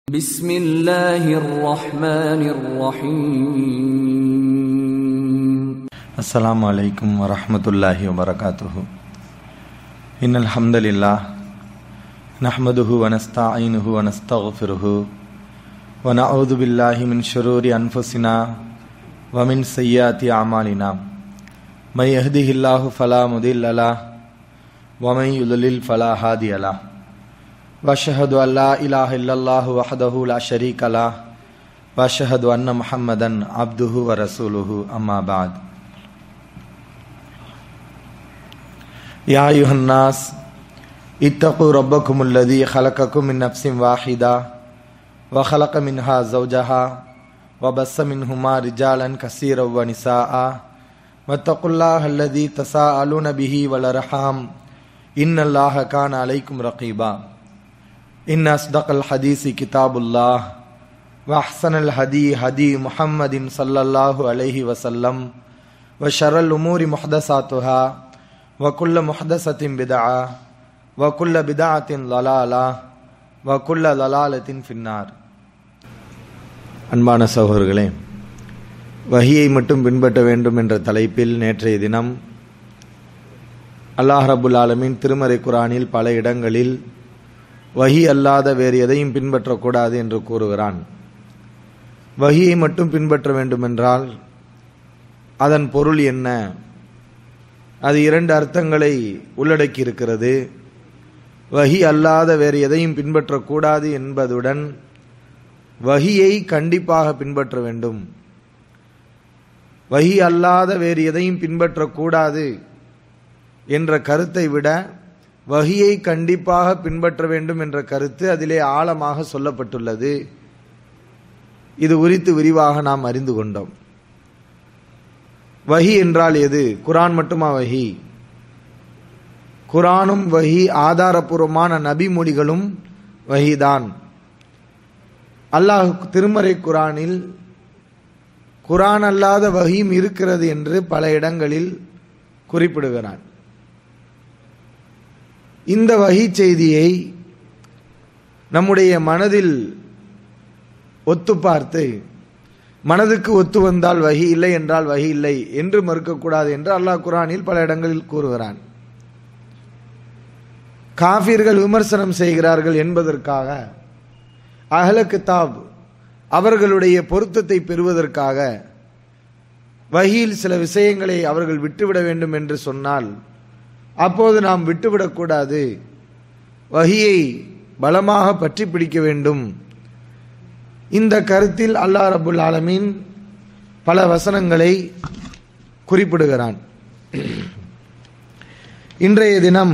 بسم الله الرحمن الرحيم السلام عليكم ورحمة الله وبركاته إن الحمد لله نحمده ونستعينه ونستغفره ونعوذ بالله من شرور أنفسنا ومن سيئات أعمالنا من يهده الله فلا مضل له ومن يضلل فلا هادي له واشهد ان لا اله الا الله وحده لا شريك له واشهد ان محمدا عبده ورسوله اما بعد يا ايها الناس اتقوا ربكم الذي خلقكم من نفس واحده وخلق منها زوجها وبث منهما رجالا كثيرا ونساء واتقوا الله الذي تساءلون به والارحام ان الله كان عليكم رقيبا إن أصدق الحديث كتاب الله وأحسن الهدي هدي محمد صلى الله عليه وسلم وشر الأمور محدثاتها وكل محدثة بدعة وكل بدعة ضلالة وكل ضلالة في النار அன்பான சகோதரர்களே வகியை மட்டும் பின்பற்ற வேண்டும் என்ற தலைப்பில் நேற்றைய தினம் அல்லாஹ் ரபுல் ஆலமின் திருமறை குரானில் பல இடங்களில் வஹி அல்லாத வேறு எதையும் பின்பற்றக்கூடாது என்று கூறுகிறான் வகியை மட்டும் பின்பற்ற வேண்டுமென்றால் அதன் பொருள் என்ன அது இரண்டு அர்த்தங்களை உள்ளடக்கி இருக்கிறது வஹி அல்லாத வேறு எதையும் பின்பற்றக்கூடாது என்பதுடன் வகியை கண்டிப்பாக பின்பற்ற வேண்டும் வஹி அல்லாத வேறு எதையும் பின்பற்றக்கூடாது என்ற கருத்தை விட வகியை கண்டிப்பாக பின்பற்ற வேண்டும் என்ற கருத்து அதிலே ஆழமாக சொல்லப்பட்டுள்ளது இது குறித்து விரிவாக நாம் அறிந்து கொண்டோம் வஹி என்றால் எது குரான் மட்டுமா வஹி குரானும் வஹி ஆதாரபூர்வமான நபிமொழிகளும் வஹிதான் அல்லாஹ் திருமறை குரானில் குரான் அல்லாத வகியும் இருக்கிறது என்று பல இடங்களில் குறிப்பிடுகிறான் இந்த வகை செய்தியை நம்முடைய மனதில் ஒத்து பார்த்து மனதுக்கு ஒத்து வந்தால் வகி இல்லை என்றால் வகி இல்லை என்று மறுக்கக்கூடாது என்று அல்லாஹ் குரானில் பல இடங்களில் கூறுகிறான் காஃபிர்கள் விமர்சனம் செய்கிறார்கள் என்பதற்காக அகல கிதாப் அவர்களுடைய பொருத்தத்தை பெறுவதற்காக வகியில் சில விஷயங்களை அவர்கள் விட்டுவிட வேண்டும் என்று சொன்னால் அப்போது நாம் விட்டுவிடக்கூடாது வகியை பலமாக பற்றி பிடிக்க வேண்டும் இந்த கருத்தில் அல்லா ரபுல் ஆலமீன் பல வசனங்களை குறிப்பிடுகிறான் இன்றைய தினம்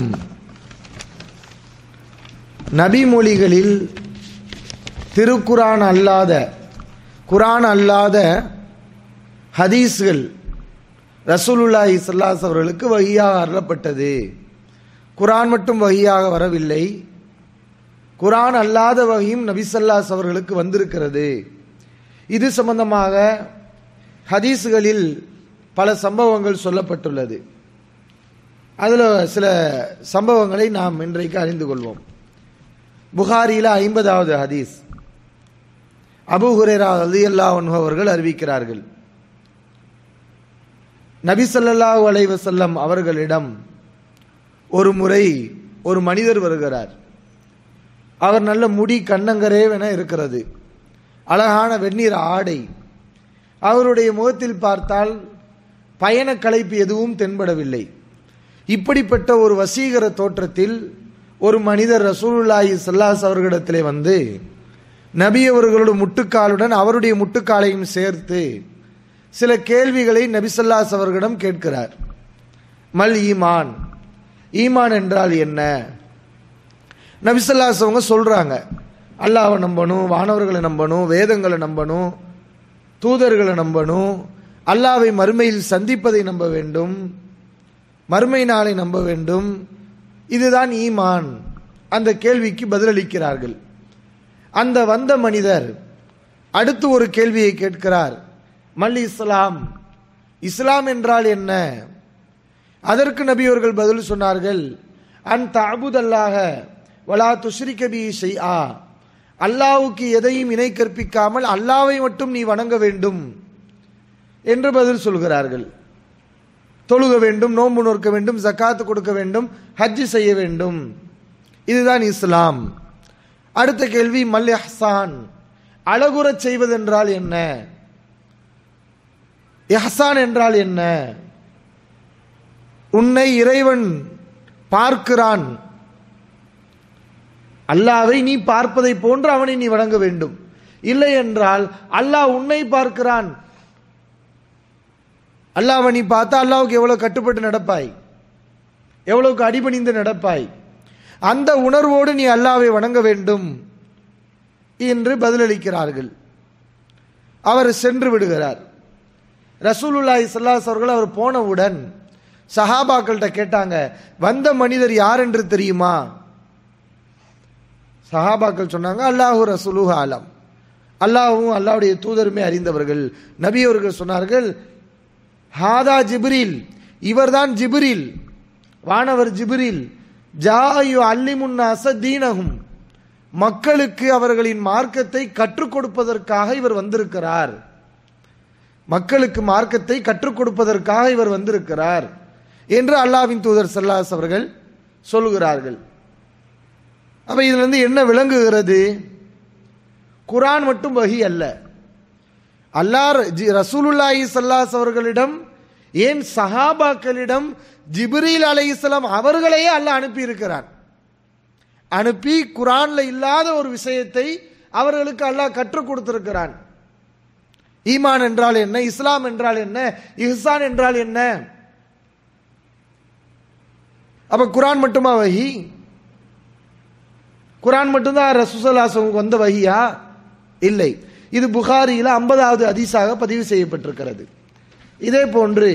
நபி மொழிகளில் திருக்குரான் அல்லாத குரான் அல்லாத ஹதீஸ்கள் ரசூலுல்லாஹி சல்லாஸ் அவர்களுக்கு வகியாக அருளப்பட்டது குரான் மட்டும் வகியாக வரவில்லை குரான் அல்லாத வகையும் நபிசல்லாஸ் அவர்களுக்கு வந்திருக்கிறது இது சம்பந்தமாக ஹதீஸுகளில் பல சம்பவங்கள் சொல்லப்பட்டுள்ளது அதில் சில சம்பவங்களை நாம் இன்றைக்கு அறிந்து கொள்வோம் புகாரியில் ஐம்பதாவது ஹதீஸ் அபு ஹுரேரா அலி அல்லா அவர்கள் அறிவிக்கிறார்கள் நபிசல்லாஹு அலைவசல்லம் அவர்களிடம் ஒரு முறை ஒரு மனிதர் வருகிறார் அவர் நல்ல முடி கண்ணங்கரேவென இருக்கிறது அழகான வெந்நீர் ஆடை அவருடைய முகத்தில் பார்த்தால் பயண களைப்பு எதுவும் தென்படவில்லை இப்படிப்பட்ட ஒரு வசீகர தோற்றத்தில் ஒரு மனிதர் ரசூலுல்லாஹி சல்லாஸ் அவர்களிடத்திலே வந்து நபி அவர்களோட முட்டுக்காலுடன் அவருடைய முட்டுக்காலையும் சேர்த்து சில கேள்விகளை நபிசல்லாஸ் அவர்களிடம் கேட்கிறார் மல் ஈமான் ஈமான் என்றால் என்ன நபிசல்லாஸ் அவங்க சொல்றாங்க அல்லாவை நம்பணும் வானவர்களை நம்பணும் வேதங்களை நம்பணும் தூதர்களை நம்பணும் அல்லாவை மறுமையில் சந்திப்பதை நம்ப வேண்டும் மறுமை நாளை நம்ப வேண்டும் இதுதான் ஈமான் அந்த கேள்விக்கு பதிலளிக்கிறார்கள் அந்த வந்த மனிதர் அடுத்து ஒரு கேள்வியை கேட்கிறார் மல் இஸ்லாம் இஸ்லாம் என்றால் என்ன அதற்கு நபியவர்கள் பதில் சொன்னார்கள் அன் தபுதல்லாக வலா துஷ்ரிக்க பி ஷைஆ அல்லாவுக்கு எதையும் இணை கற்பிக்காமல் அல்லாவை மட்டும் நீ வணங்க வேண்டும் என்று பதில் சொல்கிறார்கள் தொழுக வேண்டும் நோன்பு நோக்க வேண்டும் ஜக்காத்து கொடுக்க வேண்டும் ஹஜ் செய்ய வேண்டும் இதுதான் இஸ்லாம் அடுத்த கேள்வி மல் இஹ்சான் அழகுறச் செய்வதென்றால் என்ன இஹ்சான் என்றால் என்ன உன்னை இறைவன் பார்க்கிறான் அல்லாவை நீ பார்ப்பதை போன்று அவனை நீ வணங்க வேண்டும் இல்லை என்றால் அல்லாஹ் உன்னை பார்க்கிறான் அல்லாவை நீ பார்த்தா அல்லாவுக்கு எவ்வளவு கட்டுப்பட்டு நடப்பாய் எவ்வளவுக்கு அடிபணிந்து நடப்பாய் அந்த உணர்வோடு நீ அல்லாவை வணங்க வேண்டும் என்று பதிலளிக்கிறார்கள் அவர் சென்று விடுகிறார் ரசூலுல்லாஹி ஸல்லல்லாஹு அவர்கள் அவர் போனவுடன் சஹாபாக்கள்கிட்ட கேட்டாங்க வந்த மனிதர் யார் என்று தெரியுமா சஹாபாக்கள் சொன்னாங்க அல்லாஹு ரசூலுஹு ஆலம் அல்லாஹும் அல்லாஹ்வுடைய தூதருமே அறிந்தவர்கள் நபி அவர்கள் சொன்னார்கள் ஹாதா ஜிப்ரில் இவர்தான் ஜிப்ரில் வானவர் ஜிப்ரில் ஜாயு அல்லிமுன்னாச தீனகும் மக்களுக்கு அவர்களின் மார்க்கத்தை கற்றுக் கொடுப்பதற்காக இவர் வந்திருக்கிறார் மக்களுக்கு மார்க்கத்தை கற்றுக் கொடுப்பதற்காக இவர் வந்திருக்கிறார் என்று அல்லாவின் தூதர் சல்லாஸ் அவர்கள் சொல்லுகிறார்கள் அப்ப இதுல இருந்து என்ன விளங்குகிறது குரான் மட்டும் வகி அல்ல அல்லாஹ் ஜி- ரசூலுல்லாஹி ஸல்லல்லாஹு அவர்களிடம் ஏன் சஹாபாக்களிடம் ஜிப்ரீல் அலைஹிஸ்ஸலாம் அவர்களையே அல்லாஹ் அனுப்பி இருக்கிறான் அனுப்பி குரான்ல இல்லாத ஒரு விஷயத்தை அவர்களுக்கு அல்லாஹ் கற்றுக் கொடுத்திருக்கிறான் ஈமான் என்றால் என்ன இஸ்லாம் என்றால் என்ன இஹ்சான் என்றால் என்ன அப்ப குரான் மட்டுமா வஹி குரான் மட்டும்தான் ரசூசல்லாசவுக்கு வந்த வஹியா இல்லை இது புகாரியில் ஐம்பதாவது ஹதீஸாக பதிவு செய்யப்பட்டிருக்கிறது இதே போன்று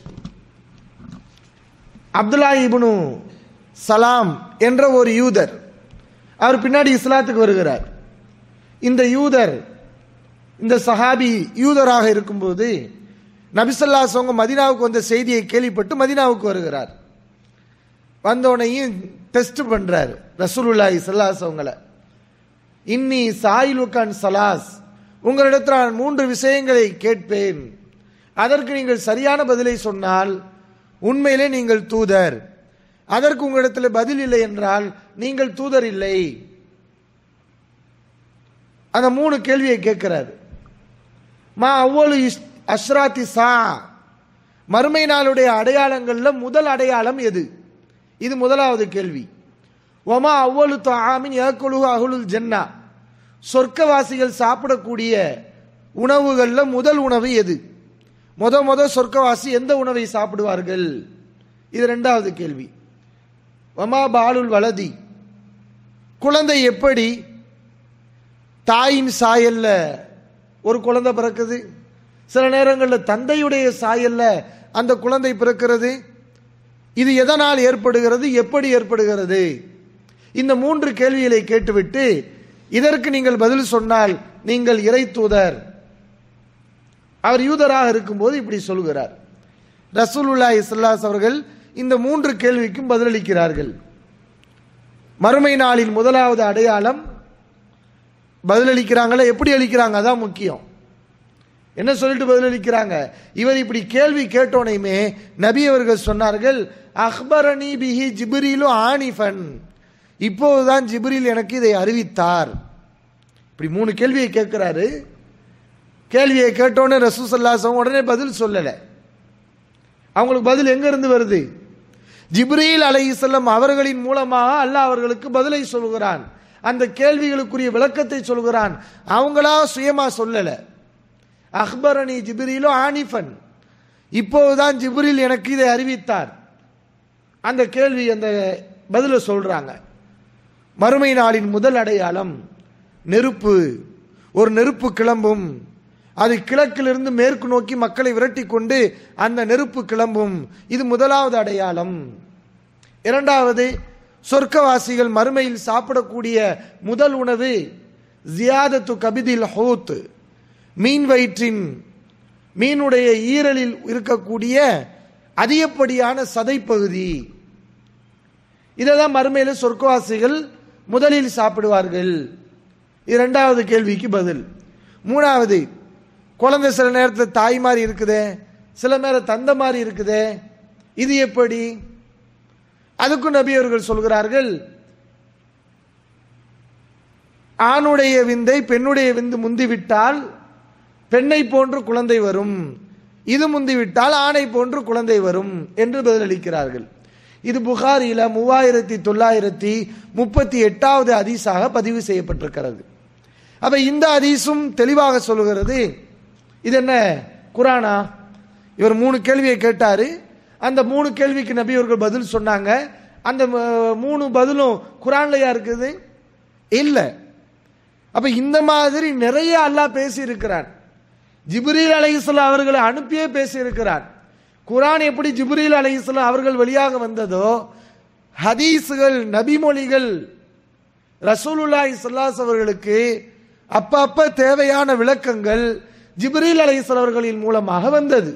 அப்துல்லா இப்னு சலாம் என்ற ஒரு யூதர் அவர் பின்னாடி இஸ்லாத்துக்கு வருகிறார் இந்த யூதர் இந்த சஹாபி யூதராக இருக்கும்போது நபிசல்லாசவங்க மதினாவுக்கு வந்த செய்தியை கேள்விப்பட்டு மதினாவுக்கு வருகிறார் வந்தோடனையும் டெஸ்ட் பண்றாரு ரசூலுல்லாஹி ஸல்லல்லாஹு அவங்கள இன்னி சாயிலுக்கான் சலாஸ் உங்களிடத்தில் நான் மூன்று விஷயங்களை கேட்பேன் அதற்கு நீங்கள் சரியான பதிலை சொன்னால் உண்மையிலே நீங்கள் தூதர் அதற்கு உங்களிடத்தில் பதில் இல்லை என்றால் நீங்கள் தூதர் இல்லை அந்த மூணு கேள்வியை கேட்கிறாரு மா அவ்வளவு அஷ்ராத்தி சா மறுமை நாளுடைய அடையாளங்கள்ல முதல் அடையாளம் எது இது முதலாவது கேள்வி ஒமா அவ்வளு தாமின் ஏக்குழு அகுலுல் ஜன்னா சொர்க்கவாசிகள் சாப்பிடக்கூடிய உணவுகள்ல முதல் உணவு எது முத முத சொர்க்கவாசி எந்த உணவை சாப்பிடுவார்கள் இது ரெண்டாவது கேள்வி ஒமா பாலுல் வலதி குழந்தை எப்படி தாயின் சாயல்ல ஒரு குழந்தை பிறக்குது சில நேரங்களில் தந்தையுடைய சாயல்ல அந்த குழந்தை பிறக்கிறது இது எதனால் ஏற்படுகிறது எப்படி ஏற்படுகிறது இந்த மூன்று கேள்விகளை கேட்டுவிட்டு இதற்கு நீங்கள் பதில் சொன்னால் நீங்கள் இறை தூதர் அவர் யூதராக இருக்கும்போது இப்படி சொல்கிறார் ரசூலுல்லாஹி ஸல்லல்லாஹு அவர்கள் இந்த மூன்று கேள்விக்கும் பதிலளிக்கிறார்கள் மறுமை நாளின் முதலாவது அடையாளம் பதிலளிக்கிறாங்களா எப்படி அளிக்கிறாங்க அதான் முக்கியம் என்ன சொல்லிட்டு பதிலளிக்கிறாங்க இவர் இப்படி கேள்வி கேட்டோனையுமே நபி அவர்கள் சொன்னார்கள் அக்பரணி பிஹி ஜிப்ரீலு ஆனிஃபன் இப்போதுதான் ஜிப்ரீல் எனக்கு இதை அறிவித்தார் இப்படி மூணு கேள்வியை கேட்கிறாரு கேள்வியை கேட்டோன்னே ரசூசல்லாசம் உடனே பதில் சொல்லலை அவங்களுக்கு பதில் எங்க இருந்து வருது ஜிப்ரீல் அலைஹிஸ்ஸலாம் அவர்களின் மூலமாக அல்லாஹ் அவர்களுக்கு பதிலை சொல்கிறான் அந்த கேள்விகளுக்குரிய விளக்கத்தை சொல்கிறான் அவங்களா சுயமா சொல்லல அக்பரணி ஜிப்ரீலோ ஆனிஃபன் இப்போதுதான் ஜிப்ரீல் எனக்கு இதை அறிவித்தார் அந்த கேள்வி அந்த பதில சொல்றாங்க மறுமை நாளின் முதல் அடையாளம் நெருப்பு ஒரு நெருப்பு கிளம்பும் அது கிழக்கிலிருந்து மேற்கு நோக்கி மக்களை விரட்டி கொண்டு அந்த நெருப்பு கிளம்பும் இது முதலாவது அடையாளம் இரண்டாவது சொர்க்கவாசிகள் மறுமையில் சாப்பிடக்கூடிய முதல் உணவு ஜியாதத்து கபிதில் ஹோத் மீன் வயிற்றின் மீனுடைய ஈரலில் இருக்கக்கூடிய அதிகப்படியான சதைப்பகுதி இதை தான் மறுமையில் சொர்க்கவாசிகள் முதலில் சாப்பிடுவார்கள் இரண்டாவது கேள்விக்கு பதில் மூணாவது குழந்தை சில நேரத்தில் தாய் மாதிரி இருக்குதே சில நேரம் தந்தை மாதிரி இருக்குதே இது எப்படி அதுக்கும் நபி அவர்கள் சொல்கிறார்கள் ஆணுடைய விந்தை பெண்ணுடைய விந்து முந்திவிட்டால் பெண்ணை போன்று குழந்தை வரும் இது முந்திவிட்டால் ஆணை போன்று குழந்தை வரும் என்று பதிலளிக்கிறார்கள் இது புகாரில மூவாயிரத்தி தொள்ளாயிரத்தி முப்பத்தி எட்டாவது ஹதீஸாக பதிவு செய்யப்பட்டிருக்கிறது அப்ப இந்த ஹதீஸும் தெளிவாக சொல்லுகிறது இது என்ன குரானா இவர் மூணு கேள்வியை கேட்டாரு அந்த மூணு கேள்விக்கு நபி அவர்கள் பதில் சொன்னாங்க அந்த ம- மூணு பதிலும் குரான்லயா இருக்குது இல்லை அப்ப இந்த மாதிரி நிறைய அல்லாஹ் பேசி இருக்கிறான் ஜிப்ரீல் அலைஹிஸ்ஸலாம் அவர்களை அனுப்பியே பேசி இருக்கிறான் குரான் எப்படி ஜிப்ரீல் அலைஹிஸ்ஸலாம் அவர்கள் வழியாக வந்ததோ ஹதீஸுகள் நபிமொழிகள் ரசூலுல்லாஹி ஸல்லல்லாஹு அவர்களுக்கு அப்பப்ப தேவையான விளக்கங்கள் ஜிப்ரீல் அலைஹிஸ்ஸலாம் அவர்களின் மூலமாக வந்தது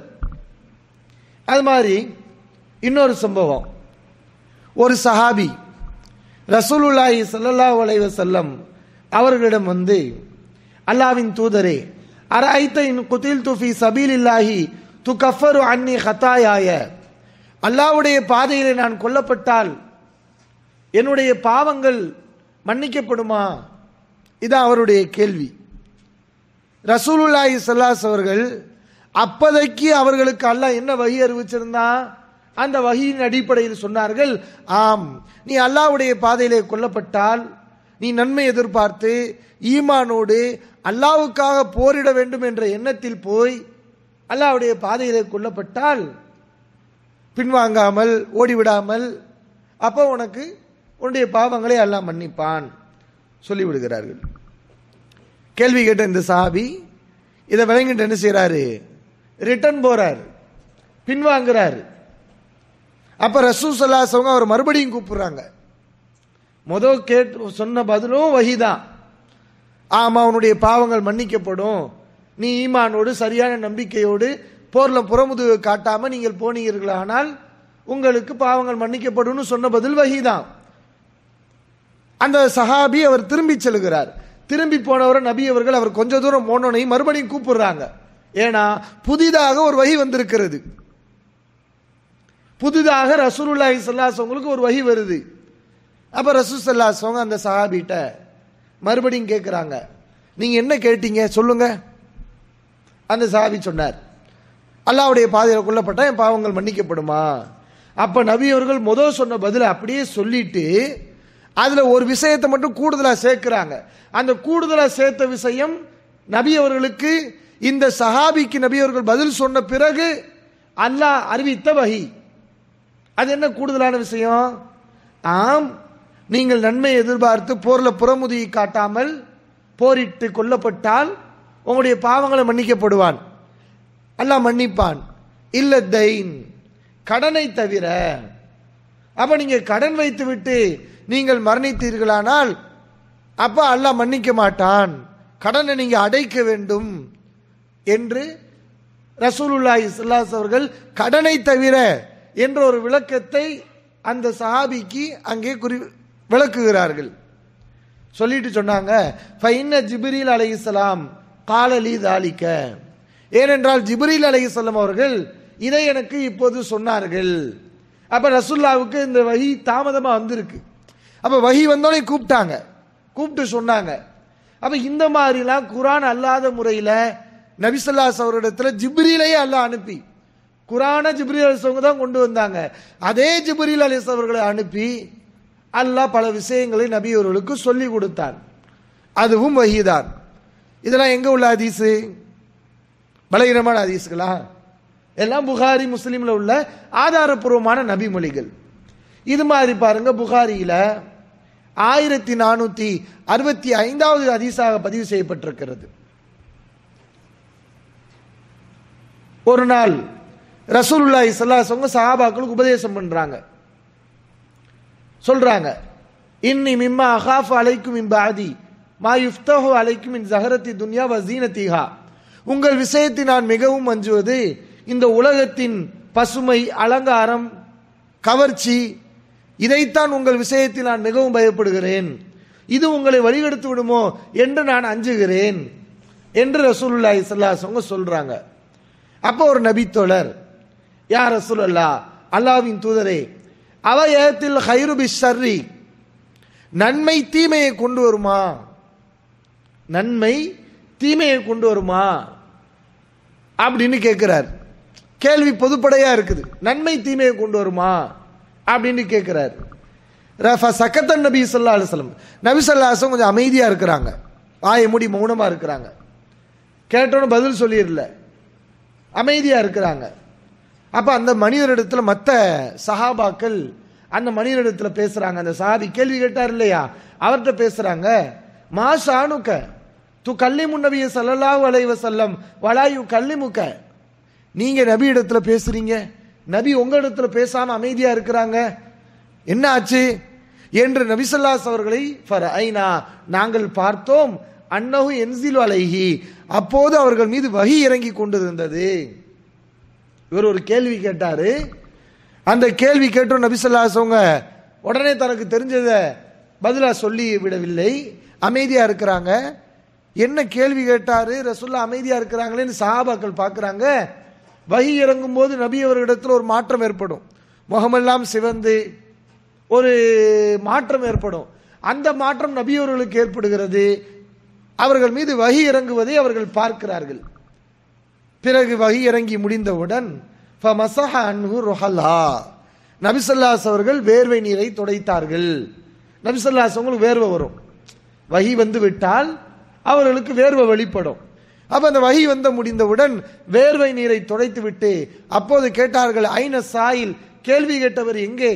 அது மாதிரி இன்னொரு சம்பவம் ஒரு சஹாபி ரசூலுல்லாஹி ஸல்லல்லாஹு அலைஹி வஸல்லம் அவர்களிடம் வந்து அல்லாவின் தூதரே அரைத்த இன் குதில் துஃபி சபீலில்லாஹி து கஃபரு அன்னி ஹத்தாயாய அல்லாவுடைய பாதையிலே நான் கொல்லப்பட்டால் என்னுடைய பாவங்கள் மன்னிக்கப்படுமா இதான் அவருடைய கேள்வி ரசூலுல்லாஹி ஸல்லல்லாஹு அவர்கள் அப்போதைக்கு அவர்களுக்கு அல்லாஹ் என்ன வகி அறிவிச்சிருந்தான் அந்த வகியின் அடிப்படையில் சொன்னார்கள் ஆம் நீ அல்லாஹ்வுடைய பாதையிலே கொல்லப்பட்டால் நீ நன்மை எதிர்பார்த்து ஈமானோடு அல்லாஹ்வுக்காக போரிட வேண்டும் என்ற எண்ணத்தில் போய் அல்லாஹ்வுடைய பாதையிலே கொல்லப்பட்டால் பின்வாங்காமல் ஓடிவிடாமல் அப்போ உனக்கு உன்னுடைய பாவங்களை அல்லாஹ் மன்னிப்பான் சொல்லிவிடுகிறார்கள் கேள்வி கேட்ட இந்த சாபி இதை விளங்கிட்டு என்ன செய்றாரு ரிட்டர்ன் போறாரு பின்வாங்குறாரு அப்ப ரசூ சல்லாசவங்க அவர் மறுபடியும் கூப்பிடுறாங்க முதல் கேட்டு சொன்ன பதிலும் வகிதான் ஆமா உன்னுடைய பாவங்கள் மன்னிக்கப்படும் நீ ஈமானோடு சரியான நம்பிக்கையோடு போர்ல புறமுதுகு காட்டாம நீங்கள் போனீர்களானால் உங்களுக்கு பாவங்கள் மன்னிக்கப்படும்னு சொன்ன பதில் வகிதான் அந்த சஹாபி அவர் திரும்பி செல்கிறார் திரும்பி போனவரை நபி அவர்கள் அவர் கொஞ்ச தூரம் போனோனையும் மறுபடியும் கூப்பிடுறாங்க ஏன்னா புதிதாக ஒரு வகி வந்திருக்கிறது புதிதாக ரசூலுல்லாஹி ஸல்லல்லாஹு உங்களுக்கு ஒரு வகி வருது அப்ப ரசூல் ஸல்லல்லாஹு அந்த சஹாபிட்ட மறுபடியும் கேட்குறாங்க நீங்க என்ன கேட்டீங்க சொல்லுங்க அந்த சஹாபி சொன்னார் அல்லாஹ்வுடைய பாதையில் கொல்லப்பட்டா என் பாவங்கள் மன்னிக்கப்படுமா அப்ப நபி அவர்கள் முதல் சொன்ன பதிலை அப்படியே சொல்லிட்டு அதுல ஒரு விஷயத்தை மட்டும் கூடுதலா சேர்க்கிறாங்க அந்த கூடுதலா சேர்த்த விஷயம் நபி அவர்களுக்கு இந்த சஹாபிக்கு நபி அவர்கள் பதில் சொன்ன பிறகு அல்லாஹ் அறிவித்த வகி அது என்ன கூடுதலான விஷயம் ஆம் நீங்கள் நன்மை எதிர்பார்த்து போர்ல புறமுதியை காட்டாமல் போரிட்டு கொல்லப்பட்டால் உங்களுடைய பாவங்களை மன்னிக்கப்படுவான் அல்லாஹ் மன்னிப்பான் இல்ல தைன் கடனை தவிர அப்ப நீங்க கடன் வைத்து விட்டு நீங்கள் மரணித்தீர்களானால் அப்ப அல்லாஹ் மன்னிக்க மாட்டான் கடனை நீங்க அடைக்க வேண்டும் என்று ரசூலுல்லாஹி ஸல்லல்லாஹு அவர்கள் கடனை தவிர என்ற ஒரு விளக்கத்தை அந்த சஹாபிக்கு அங்கே குறி விளக்குகிறார்கள் சொல்லிட்டு சொன்னாங்க ஃபைன்ன ஜிப்ரீல் அலைஹிஸ்ஸலாம் காலலி தாலிக்க ஏனென்றால் ஜிப்ரீல் அலைஹிஸ்ஸலாம் அவர்கள் இதை எனக்கு இப்போது சொன்னார்கள் அப்ப ரசூல்லாவுக்கு இந்த வகி தாமதமா வந்திருக்கு அப்ப வகி வந்தோடனே கூப்பிட்டாங்க கூப்பிட்டு சொன்னாங்க அப்ப இந்த மாதிரிலாம் குரான் அல்லாத முறையில நபிசல்லாஸ் அவரிடத்துல ஜிப்ரீலையே அல்லாஹ் அனுப்பி குரான ஜிப்ரீல் அலிஸ்வங்க தான் கொண்டு வந்தாங்க அதே ஜிப்ரீல் அலிஸ் அவர்களை அனுப்பி அல்லாஹ் பல விஷயங்களை நபி அவர்களுக்கு சொல்லி கொடுத்தான் அதுவும் வஹீதான் இதெல்லாம் எங்க உள்ள ஹதீஸு பலகீனமான ஹதீஸுகளா எல்லாம் புகாரி முஸ்லீம்ல உள்ள ஆதாரப்பூர்வமான நபி மொழிகள் இது மாதிரி பாருங்க புகாரியில ஆயிரத்தி நானூத்தி அறுபத்தி ஐந்தாவது ஹதீஸாக பதிவு செய்யப்பட்டிருக்கிறது ஒரு நாள் ரசூலுல்லாஹி ஸல்லல்லாஹு சஹாபாக்களுக்கு உபதேசம் பண்றாங்க சொல்றாங்க இன்னி மிம்மா அகாஃப் அலைக்கும் இன் பாதி மா யுஃப்தஹு அலைக்கும் இன் ஜஹரத்தி துன்யா வசீனத்திஹா உங்கள் விஷயத்தை நான் மிகவும் அஞ்சுவது இந்த உலகத்தின் பசுமை அலங்காரம் கவர்ச்சி இதைத்தான் உங்கள் விஷயத்தில் நான் மிகவும் பயப்படுகிறேன் இது உங்களை வழிகெடுத்து விடுமோ என்று நான் அஞ்சுகிறேன் என்று ரசூலுல்லாஹி ஸல்லல்லாஹு அலைஹி சொல்றாங்க அப்போ ஒரு நபித்தோழர் யா ரசூலல்லா அல்லாஹ்வின் தூதரே அவயத்தில் ஹைரு பிஷர்ரி நன்மை தீமையை கொண்டு வருமா நன்மை தீமையை கொண்டு வருமா அப்படின்னு கேட்கிறார் கேள்வி பொதுப்படையா இருக்குது நன்மை தீமையை கொண்டு வருமா அப்படின்னு கேட்கிறார் ரஃப சக்கத்தன் நபி சொல்லா அலுவலம் நபி சொல்லாசம் கொஞ்சம் அமைதியா இருக்கிறாங்க வாயை மூடி மௌனமா இருக்கிறாங்க கேட்டோன்னு பதில் சொல்லிடல அமைதியா இருக்கிறாங்க அப்ப அந்த மனிதரிடத்துல மற்ற சஹாபாக்கள் அந்த மனிதரிடத்துல பேசுறாங்க அந்த சஹாபி கேள்வி கேட்டார் இல்லையா அவர்கிட்ட பேசுறாங்க மா ஷானுக்க து கல்லி முன்னபிய சல்லல்லாஹு அலைஹி வஸல்லம் வலாயு கல்லிமுக்க நீங்க நபி இடத்துல பேசுறீங்க நபி உங்க இடத்துல பேசாம அமைதியா இருக்கிறாங்க என்ன ஆச்சு என்று நபிசல்லாஸ் அவர்களை ஐனா நாங்கள் பார்த்தோம் அன்னஹு என்சில் அலைஹி அப்போது அவர்கள் மீது வகி இறங்கி கொண்டிருந்தது இவர் ஒரு கேள்வி கேட்டாரு அந்த கேள்வி கேட்டோம் நபிசல்லாஸ் அவங்க உடனே தனக்கு தெரிஞ்சதை பதிலா சொல்லி விடவில்லை அமைதியா இருக்கிறாங்க என்ன கேள்வி கேட்டாரு ரசுல்லா அமைதியா இருக்கிறாங்களேன்னு சஹாபாக்கள் பார்க்கறாங்க வகி இறங்கும் போது நபி அவர்களிடத்தில் ஒரு மாற்றம் ஏற்படும் முகமெல்லாம் சிவந்து ஒரு மாற்றம் ஏற்படும் அந்த மாற்றம் நபி அவர்களுக்கு ஏற்படுகிறது அவர்கள் மீது வகி இறங்குவதை அவர்கள் பார்க்கிறார்கள் பிறகு வகி இறங்கி முடிந்தவுடன் ஃபமஸஹ அன்ஹு ருஹல்லா நபிசல்லாஸ் அவர்கள் வேர்வை நீரை துடைத்தார்கள் நபிசல்லாஸ் அவங்களுக்கு வேர்வை வரும் வகி வந்து விட்டால் அவர்களுக்கு வேர்வை வெளிப்படும் அப்ப அந்த வகி வந்த முடிந்தவுடன் வேர்வை நீரை துடைத்து விட்டு அப்போது கேட்டார்கள் ஐன சாயில் கேள்வி கேட்டவர் எங்கே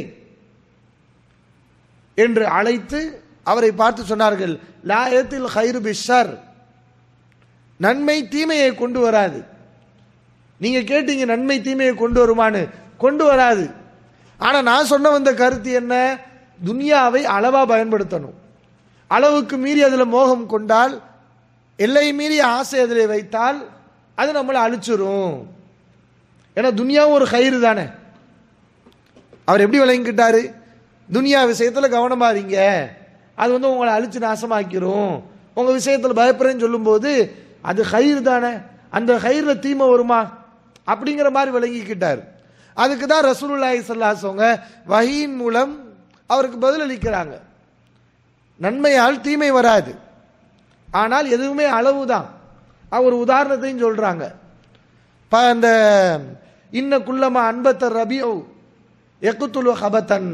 என்று அழைத்து அவரை பார்த்து சொன்னார்கள் லாயத்தில் ஹைரு பிஷர் நன்மை தீமையை கொண்டு வராது நீங்க கேட்டீங்க நன்மை தீமையை கொண்டு வருமான்னு கொண்டு வராது ஆனா நான் சொன்ன வந்த கருத்து என்ன துனியாவை அளவா பயன்படுத்தணும் அளவுக்கு மீறி அதுல மோகம் கொண்டால் எல்லை மீறி ஆசை அதில் வைத்தால் அது நம்மளை அழிச்சிரும் ஏன்னா துனியாவும் ஒரு கயிறு தானே அவர் எப்படி விளங்கிக்கிட்டாரு துனியா விஷயத்துல கவனமா இருங்க அது வந்து உங்களை அழிச்சு நாசமாக்கிரும் உங்க விஷயத்துல பயப்படுறேன்னு சொல்லும்போது அது கயிறு தானே அந்த கயிறுல தீமை வருமா அப்படிங்கிற மாதிரி விளங்கிக்கிட்டார் அதுக்கு தான் ரசூலுல்லாஹி ஸல்லல்லாஹு வஹீன் மூலம் அவருக்கு பதிலளிக்கிறாங்க நன்மையால் தீமை வராது ஆனால் எதுவுமே அளவு தான் அவர் உதாரணத்தையும் சொல்றாங்க ப அந்த இன்ன குள்ளமா அன்பத்தர் ரபியோ எக்குத்துலு ஹபத்தன்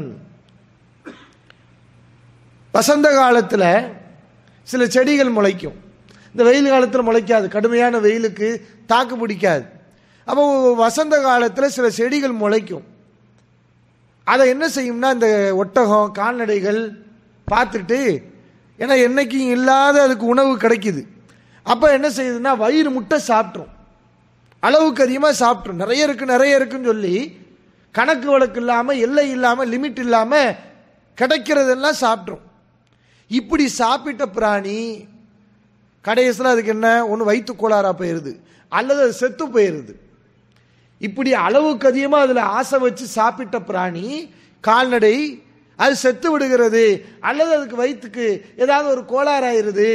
வசந்த காலத்தில் சில செடிகள் முளைக்கும் இந்த வெயில் காலத்தில் முளைக்காது கடுமையான வெயிலுக்கு தாக்கு பிடிக்காது அப்போ வசந்த காலத்தில் சில செடிகள் முளைக்கும் அதை என்ன செய்யும்னா இந்த ஒட்டகம் கால்நடைகள் பார்த்துட்டு ஏன்னா என்னைக்கும் இல்லாத அதுக்கு உணவு கிடைக்குது அப்போ என்ன செய்யுதுன்னா வயிறு முட்டை சாப்பிட்ரும் அளவுக்கு அதிகமாக சாப்பிட்ரும் நிறைய இருக்கு நிறைய இருக்குன்னு சொல்லி கணக்கு வழக்கு இல்லாமல் எல்லை இல்லாமல் லிமிட் இல்லாமல் கிடைக்கிறதெல்லாம் சாப்பிட்ரும் இப்படி சாப்பிட்ட பிராணி கடைசியில் அதுக்கு என்ன ஒன்று வயிற்று கோளாறா போயிருது அல்லது அது செத்து போயிருது இப்படி அளவுக்கு அதிகமாக அதில் ஆசை வச்சு சாப்பிட்ட பிராணி கால்நடை அது செத்து விடுகிறது அல்லது அதுக்கு வயிற்றுக்கு ஏதாவது ஒரு கோளாறாயிருது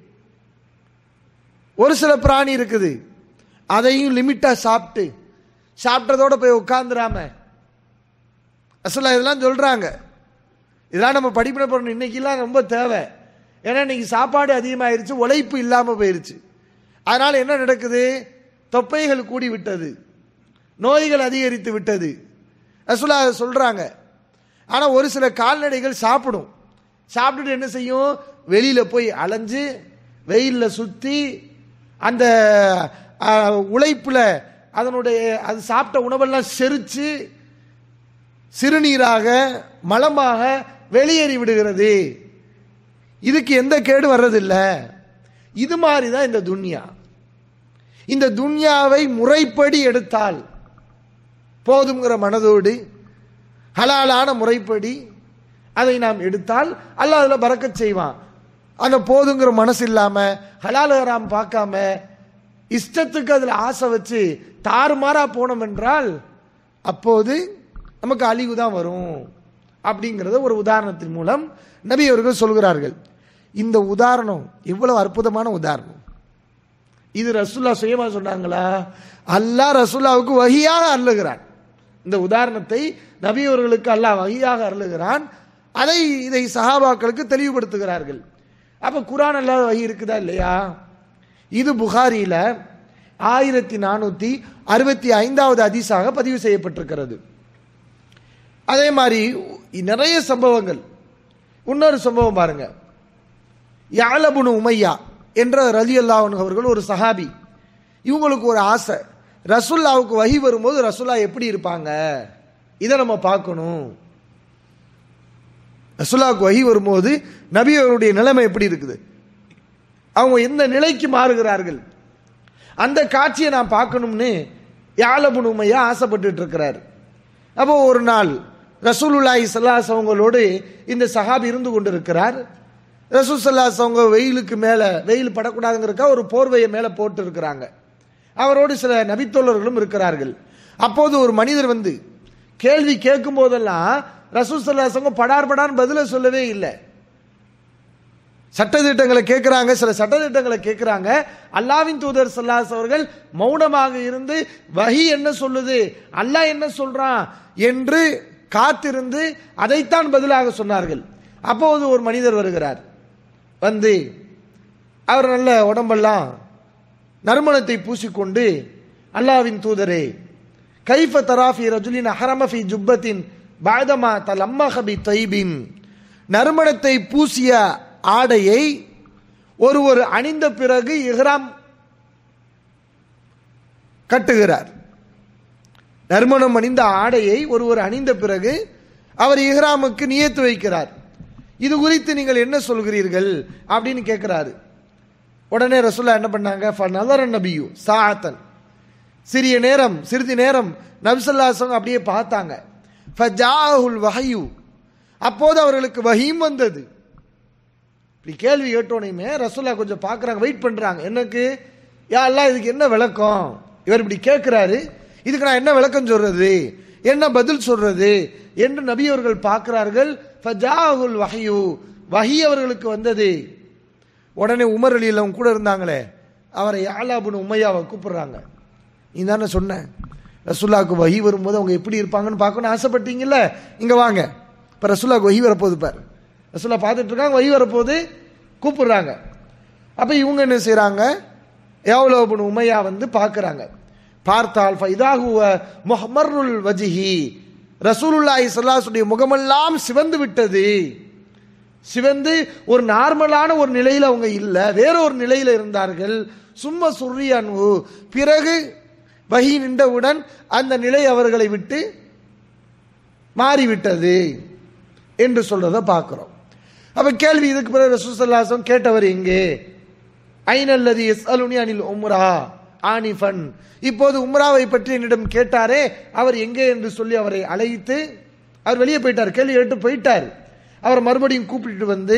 ஒரு சில பிராணி இருக்குது அதையும் லிமிட்டா சாப்பிட்டு சாப்பிட்டதோட போய் உட்காந்துராம அசலா இதெல்லாம் சொல்றாங்க இதெல்லாம் நம்ம படிப்பின பண்ணணும் இன்னைக்கெல்லாம் ரொம்ப தேவை ஏன்னா இன்னைக்கு சாப்பாடு அதிகமாயிருச்சு உழைப்பு இல்லாம போயிருச்சு அதனால என்ன நடக்குது தொப்பைகள் கூடி விட்டது நோய்கள் அதிகரித்து விட்டது அசுலா சொல்றாங்க ஆனா ஒரு சில கால்நடைகள் சாப்பிடும் சாப்பிட்டுட்டு என்ன செய்யும் வெளியில போய் அலைஞ்சு வெயில்ல சுத்தி அந்த அஹ், உழைப்புல அதனுடைய அது சாப்பிட்ட உணவெல்லாம் செரிச்சு சிறுநீராக மலமாக வெளியேறி விடுகிறது இதுக்கு எந்த கேடு வர்றதில்ல இது மாதிரி தான் இந்த துன்யா இந்த துன்யாவை முறைப்படி எடுத்தால் போதுங்கிற மனதோடு ஹலாலான முறைப்படி அதை நாம் எடுத்தால் அல்லாஹ் அதில் பறக்கச் செய்வான் அந்த போதுங்கிற மனசு இல்லாம ஹலால் ஹராம் பார்க்காம இஷ்டத்துக்கு அதில் ஆசை வச்சு தாறுமாறா போனோம் என்றால் அப்போது நமக்கு அழிவு தான் வரும் அப்படிங்கிறத ஒரு உதாரணத்தின் மூலம் நபி அவர்கள் சொல்கிறார்கள் இந்த உதாரணம் எவ்வளவு அற்புதமான உதாரணம் இது ரசுல்லா சுயமா சொன்னாங்களா அல்லாஹ் ரசுல்லாவுக்கு வகியாக அருளுகிறான் இந்த உதாரணத்தை நபி அவர்களுக்கு அல்லாஹ் வகியாக அருளுகிறான் அதை இதை சஹாபாக்களுக்கு தெளிவுபடுத்துகிறார்கள் அப்ப குரான் அல்லாத வகி இருக்குதா இல்லையா இது புகாரியில ஆயிரத்தி நானூத்தி அறுபத்தி ஐந்தாவது அதிசாக பதிவு செய்யப்பட்டிருக்கிறது அதே மாதிரி நிறைய சம்பவங்கள் இன்னொரு சம்பவம் பாருங்க யாலபுனு உமையா என்ற ரலி அல்லாஹன் அவர்கள் ஒரு சஹாபி இவங்களுக்கு ஒரு ஆசை ரசுல்லாவுக்கு வகி வரும்போது ரசுல்லா எப்படி இருப்பாங்க இதை நம்ம பார்க்கணும் ரசுல்லாவுக்கு வகி வரும்போது நபி அவருடைய நிலைமை எப்படி இருக்குது அவங்க எந்த நிலைக்கு மாறுகிறார்கள் அந்த காட்சியை நான் பார்க்கணும்னு யாலபுன் உமையா ஆசைப்பட்டுட்டு இருக்கிறார் அப்போ ஒரு நாள் ரசூலுல்லாஹி சல்லாஸ் அவங்களோடு இந்த சஹாபி இருந்து கொண்டிருக்கிறார் ரசூல் சல்லாஸ் அவங்க வெயிலுக்கு மேலே வெயில் படக்கூடாதுங்கிறக்கா ஒரு போர்வையை மேலே போட்டு இருக்கிறாங்க அவரோடு சில நபித்தோழர்களும் இருக்கிறார்கள் அப்போது ஒரு மனிதர் வந்து கேள்வி கேட்கும் போதெல்லாம் ரசூல் சல்லாஸ் அவங்க படார் படார் பதில சொல்லவே இல்லை சட்டத்திட்டங்களை கேட்கிறாங்க சில சட்டத்திட்டங்களை கேட்கிறாங்க அல்லாவின் தூதர் சல்லாஸ் அவர்கள் மௌனமாக இருந்து வஹி என்ன சொல்லுது அல்லாஹ் என்ன சொல்றான் என்று காத்திருந்து அதைத்தான் பதிலாக சொன்னார்கள் அப்போது ஒரு மனிதர் வருகிறார் வந்து அவர் நல்ல உடம்பெல்லாம் நறுமணத்தை பூசிக்கொண்டு அல்லாவின் தூதரே கைஃப தராஃபி ரஜுலின் அஹரமஃபி ஜுப்பத்தின் பாதமா தலம்மஹபி தைபின் நறுமணத்தை பூசிய ஆடையை ஒருவர் அணிந்த பிறகு இஹ்ராம் கட்டுகிறார் நறுமணம் அணிந்த ஆடையை ஒருவர் அணிந்த பிறகு அவர் இஹ்ராமுக்கு நியத்து வைக்கிறார் இது குறித்து நீங்கள் என்ன சொல்கிறீர்கள் அப்படின்னு கேட்கிறாரு உடனே ரசுல்லா என்ன பண்ணாங்க நலர நபியு சாத்தன் சிறிய நேரம் சிறிது நேரம் நபிசல்லாசம் அப்படியே பார்த்தாங்க ஃபஜாஹுல் வஹயு அப்போது அவர்களுக்கு வஹீம் வந்தது இப்படி கேள்வி கேட்டோனையுமே ரசுல்லா கொஞ்சம் பார்க்குறாங்க வெயிட் பண்ணுறாங்க எனக்கு யா அல்லா இதுக்கு என்ன விளக்கம் இவர் இப்படி கேட்குறாரு இதுக்கு நான் என்ன விளக்கம் சொல்றது என்ன பதில் சொல்றது என்று நபி அவர்கள் பார்க்கிறார்கள் ஃபஜாஹுல் வஹயு வஹி அவர்களுக்கு வந்தது உடனே உமர் அலியில் அவங்க கூட இருந்தாங்களே அவரை யாலாபுன் உமையாவை கூப்பிடுறாங்க நீ தானே சொன்ன ரசுல்லாவுக்கு வஹி வரும்போது அவங்க எப்படி இருப்பாங்கன்னு பார்க்கணும்னு ஆசைப்பட்டீங்கல்ல இங்கே வாங்க இப்போ ரசுல்லாவுக்கு வஹி வரப்போகுது பார் ரசுல்லா பார்த்துட்டு இருக்காங்க வஹி வரப்போகுது கூப்பிடுறாங்க அப்போ இவங்க என்ன செய்கிறாங்க எவ்வளோபுன் உமையா வந்து பார்க்குறாங்க பார்த்தால் ஃபைதாகுவ முஹமருல் வஜிஹி ரசூலுல்லாஹி ஸல்லல்லாஹுடைய முகமெல்லாம் சிவந்து விட்டது சிவந்து ஒரு நார்மலான ஒரு நிலையில் அவங்க இல்லை வேற ஒரு நிலையில் இருந்தார்கள் சும்மா சுர்ரியானு பிறகு வகி நின்றவுடன் அந்த நிலை அவர்களை விட்டு மாறிவிட்டது என்று சொல்றதை பார்க்கிறோம் அப்ப கேள்வி இதுக்கு பிறகு ரசூசல்லாசம் கேட்டவர் எங்கே ஐநல்லது எஸ் அலுனி அனில் உம்ரா ஆனிஃபன் இப்போது உம்ராவை பற்றி என்னிடம் கேட்டாரே அவர் எங்கே என்று சொல்லி அவரை அழைத்து அவர் வெளியே போயிட்டார் கேள்வி கேட்டு போயிட்டார் அவர் மறுபடியும் கூப்பிட்டு வந்து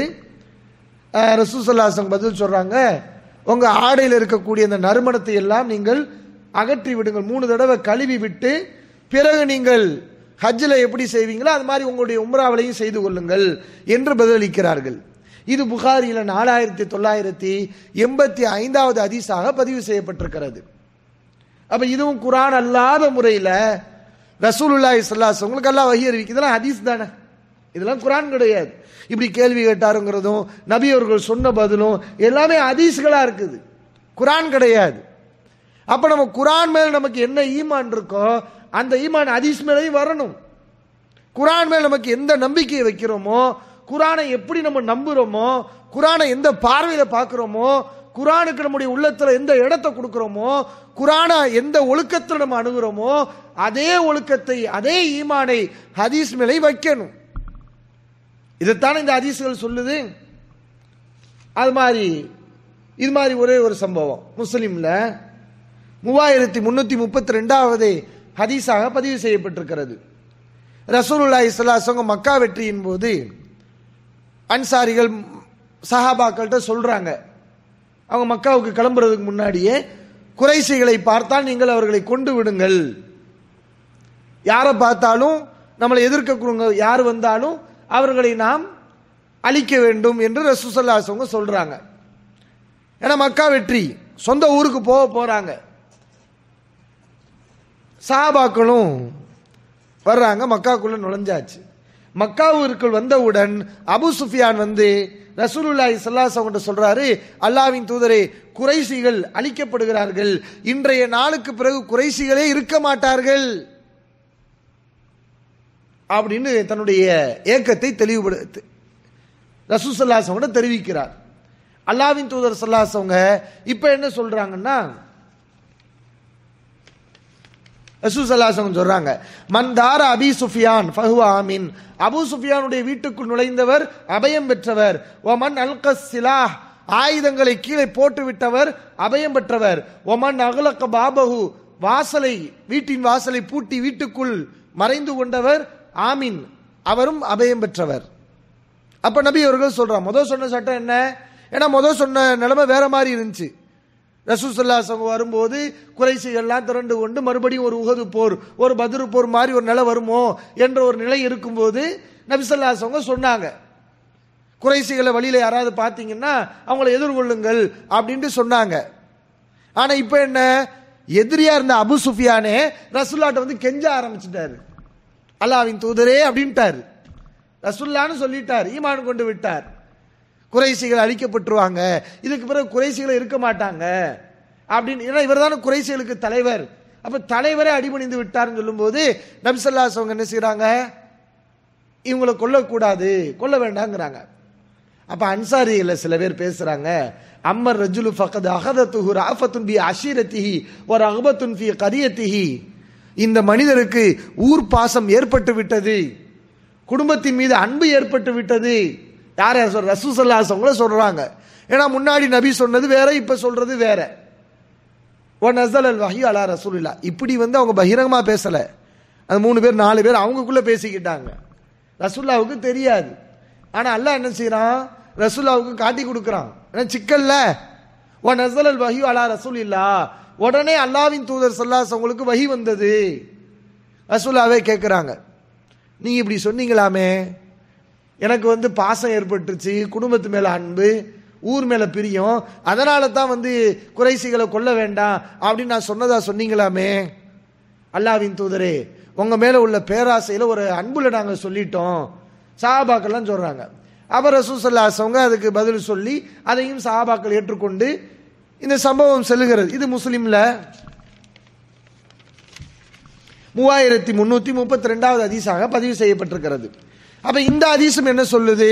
ரசூசல்லாசம் பதில் சொல்றாங்க உங்க ஆடையில் இருக்கக்கூடிய அந்த நறுமணத்தை எல்லாம் நீங்கள் அகற்றி விடுங்கள் மூணு தடவை கழுவி விட்டு பிறகு நீங்கள் ஹஜ்ஜில் எப்படி செய்வீங்களோ அது மாதிரி உங்களுடைய உம்ராவிலையும் செய்து கொள்ளுங்கள் என்று பதிலளிக்கிறார்கள் இது புகாரியில் நாலாயிரத்தி தொள்ளாயிரத்தி எண்பத்தி ஐந்தாவது அதிசாக பதிவு செய்யப்பட்டிருக்கிறது அப்ப இதுவும் குரான் அல்லாத முறையில் ரசூலுல்லாஹி ஸல்லல்லாஹு உங்களுக்கு எல்லாம் வகி அறிவிக்கு இதெல்லாம் ஹதீஸ் தானே இதெல்லாம் குரான் கிடையாது இப்படி கேள்வி கேட்டாருங்கிறதும் நபி அவர்கள் சொன்ன பதிலும் எல்லாமே ஹதீஸ்களா இருக்குது குரான் கிடையாது அப்ப நம்ம குரான் மேல நமக்கு என்ன ஈமான் இருக்கோ அந்த ஈமான் ஹதீஸ் மேலேயும் வரணும் குரான் மேல் நமக்கு எந்த நம்பிக்கையை வைக்கிறோமோ குரானை எப்படி நம்ம நம்புறோமோ குரானை எந்த பார்வையில் பார்க்குறோமோ குரானுக்கு நம்முடைய உள்ளத்தில் எந்த இடத்தை கொடுக்குறோமோ குரானை எந்த ஒழுக்கத்தில் நம்ம அணுகிறோமோ அதே ஒழுக்கத்தை அதே ஈமானை ஹதீஸ் மேலே வைக்கணும் இதைத்தானே இந்த ஹதீஸ்கள் சொல்லுது அது மாதிரி இது மாதிரி ஒரே ஒரு சம்பவம் முஸ்லீம்ல மூவாயிரத்தி முன்னூத்தி முப்பத்தி ரெண்டாவது ஹதீஸாக பதிவு செய்யப்பட்டிருக்கிறது ரசூலுல்லாஹி ஸல்லல்லாஹு மக்கா வெற்றியின் போது அன்சாரிகள் சஹாபாக்கள்கிட்ட சொல்றாங்க அவங்க மக்காவுக்கு கிளம்புறதுக்கு முன்னாடியே குறைசிகளை பார்த்தால் நீங்கள் அவர்களை கொண்டு விடுங்கள் யாரை பார்த்தாலும் நம்மளை எதிர்க்க யார் வந்தாலும் அவர்களை நாம் அழிக்க வேண்டும் என்று ரசூசல்லாசவங்க சொல்றாங்க ஏன்னா மக்கா வெற்றி சொந்த ஊருக்கு போக போறாங்க சாபாக்களும் வர்றாங்க மக்காக்குள்ள நுழைஞ்சாச்சு மக்காவிற்குள் வந்தவுடன் அபு சுஃபியான் வந்து ரசூலுல்லாஹி ஸல்லல்லாஹு அலைஹி சொல்றாரு அல்லாவின் தூதரே குறைசிகள் அழிக்கப்படுகிறார்கள் இன்றைய நாளுக்கு பிறகு குறைசிகளே இருக்க மாட்டார்கள் அப்படின்னு தன்னுடைய ஏக்கத்தை தெளிவுபடுத்து ரசூசல்லாசவங்க தெரிவிக்கிறார் அல்லாவின் தூதர் சல்லாசவங்க இப்ப என்ன சொல்றாங்கன்னா ரசூசல்லாசவங்க சொல்றாங்க மந்தார அபி சுஃபியான் ஃபஹுவா ஆமீன் அபு சுஃபியானுடைய வீட்டுக்குள் நுழைந்தவர் அபயம் பெற்றவர் ஒமன் அல்கஸ் சிலாஹ் ஆயுதங்களை கீழே போட்டு விட்டவர் அபயம் பெற்றவர் ஒமன் அகலக்க பாபகு வாசலை வீட்டின் வாசலை பூட்டி வீட்டுக்குள் மறைந்து கொண்டவர் ஆமீன் அவரும் அபயம் பெற்றவர் அப்ப நபி அவர்கள் சொல்றான் முதல் சொன்ன சட்டம் என்ன ஏன்னா முதல் சொன்ன நிலைமை வேற மாதிரி இருந்துச்சு ரசூசல்லாசவங்க வரும்போது குறைசிகள்லாம் திரண்டு கொண்டு மறுபடியும் ஒரு உகது போர் ஒரு பதிரு போர் மாதிரி ஒரு நிலை வருமோ என்ற ஒரு நிலை இருக்கும்போது நபிசல்லாசவங்க சொன்னாங்க குறைசிகளை வழியில யாராவது பார்த்தீங்கன்னா அவங்கள எதிர்கொள்ளுங்கள் அப்படின்ட்டு சொன்னாங்க ஆனா இப்ப என்ன எதிரியா இருந்த அபு சுஃபியானே ரசூல்லாட்ட வந்து கெஞ்ச ஆரம்பிச்சிட்டாரு அல்லாவின் தூதரே அப்படின்ட்டாரு ரசுல்லான்னு சொல்லிட்டார் ஈமான் கொண்டு விட்டார் குறைசிகள் அழிக்கப்பட்டுருவாங்க இதுக்கு பிறகு குறைசிகள் இருக்க மாட்டாங்க அப்படின்னு ஏன்னா இவர் தானே குறைசிகளுக்கு தலைவர் அப்ப தலைவரே அடிபணிந்து விட்டார்னு சொல்லும்போது நபிசல்லாஸ் அவங்க என்ன செய்யறாங்க இவங்களை கொல்லக்கூடாது கொல்ல வேண்டாங்கிறாங்க அப்ப அன்சாரியில் சில பேர் பேசுறாங்க அம்மர் ரஜுலு ஃபகத் அகதத்துஹு ராஃபத்துன் பி அஷீரத்திஹி ஒரு அகபத்துன் ஃபி கரியத்திஹி இந்த மனிதருக்கு ஊர் பாசம் ஏற்பட்டு விட்டது குடும்பத்தின் மீது அன்பு ஏற்பட்டு விட்டது யார் யார் சொல்ற ரசூசல்லாசவங்கள சொல்றாங்க ஏன்னா முன்னாடி நபி சொன்னது வேற இப்ப சொல்றது வேற ஓ நசல் அல் வஹி அலா ரசூலில்லா இப்படி வந்து அவங்க பகிரங்கமா பேசல அது மூணு பேர் நாலு பேர் அவங்களுக்குள்ள பேசிக்கிட்டாங்க ரசூல்லாவுக்கு தெரியாது ஆனா அல்லாஹ் என்ன செய்யறான் ரசூல்லாவுக்கு காட்டி கொடுக்குறான் ஏன்னா சிக்கல்ல ஓ நசல் அல் வஹி அலா ரசூலில்லா உடனே அல்லாவின் தூதர் சல்லாஸ் அவங்களுக்கு வஹி வந்தது ரசூல்லாவே கேட்குறாங்க நீங்க இப்படி சொன்னீங்களாமே எனக்கு வந்து பாசம் ஏற்பட்டுச்சு குடும்பத்து மேல அன்பு ஊர் மேல பிரியம் அதனால தான் வந்து குறைசிகளை கொல்ல வேண்டாம் அப்படின்னு நான் சொன்னதா சொன்னீங்களாமே அல்லாவின் தூதரே உங்க மேல உள்ள பேராசையில ஒரு அன்புல நாங்க சொல்லிட்டோம் சாபாக்கள்லாம் சொல்றாங்க அவர் ரசூசல்லாசவங்க அதுக்கு பதில் சொல்லி அதையும் சாபாக்கள் ஏற்றுக்கொண்டு இந்த சம்பவம் செல்லுகிறது இது முஸ்லிம்ல மூவாயிரத்தி முன்னூத்தி முப்பத்தி ரெண்டாவது அதிசாக பதிவு செய்யப்பட்டிருக்கிறது அப்ப இந்த அதிசம் என்ன சொல்லுது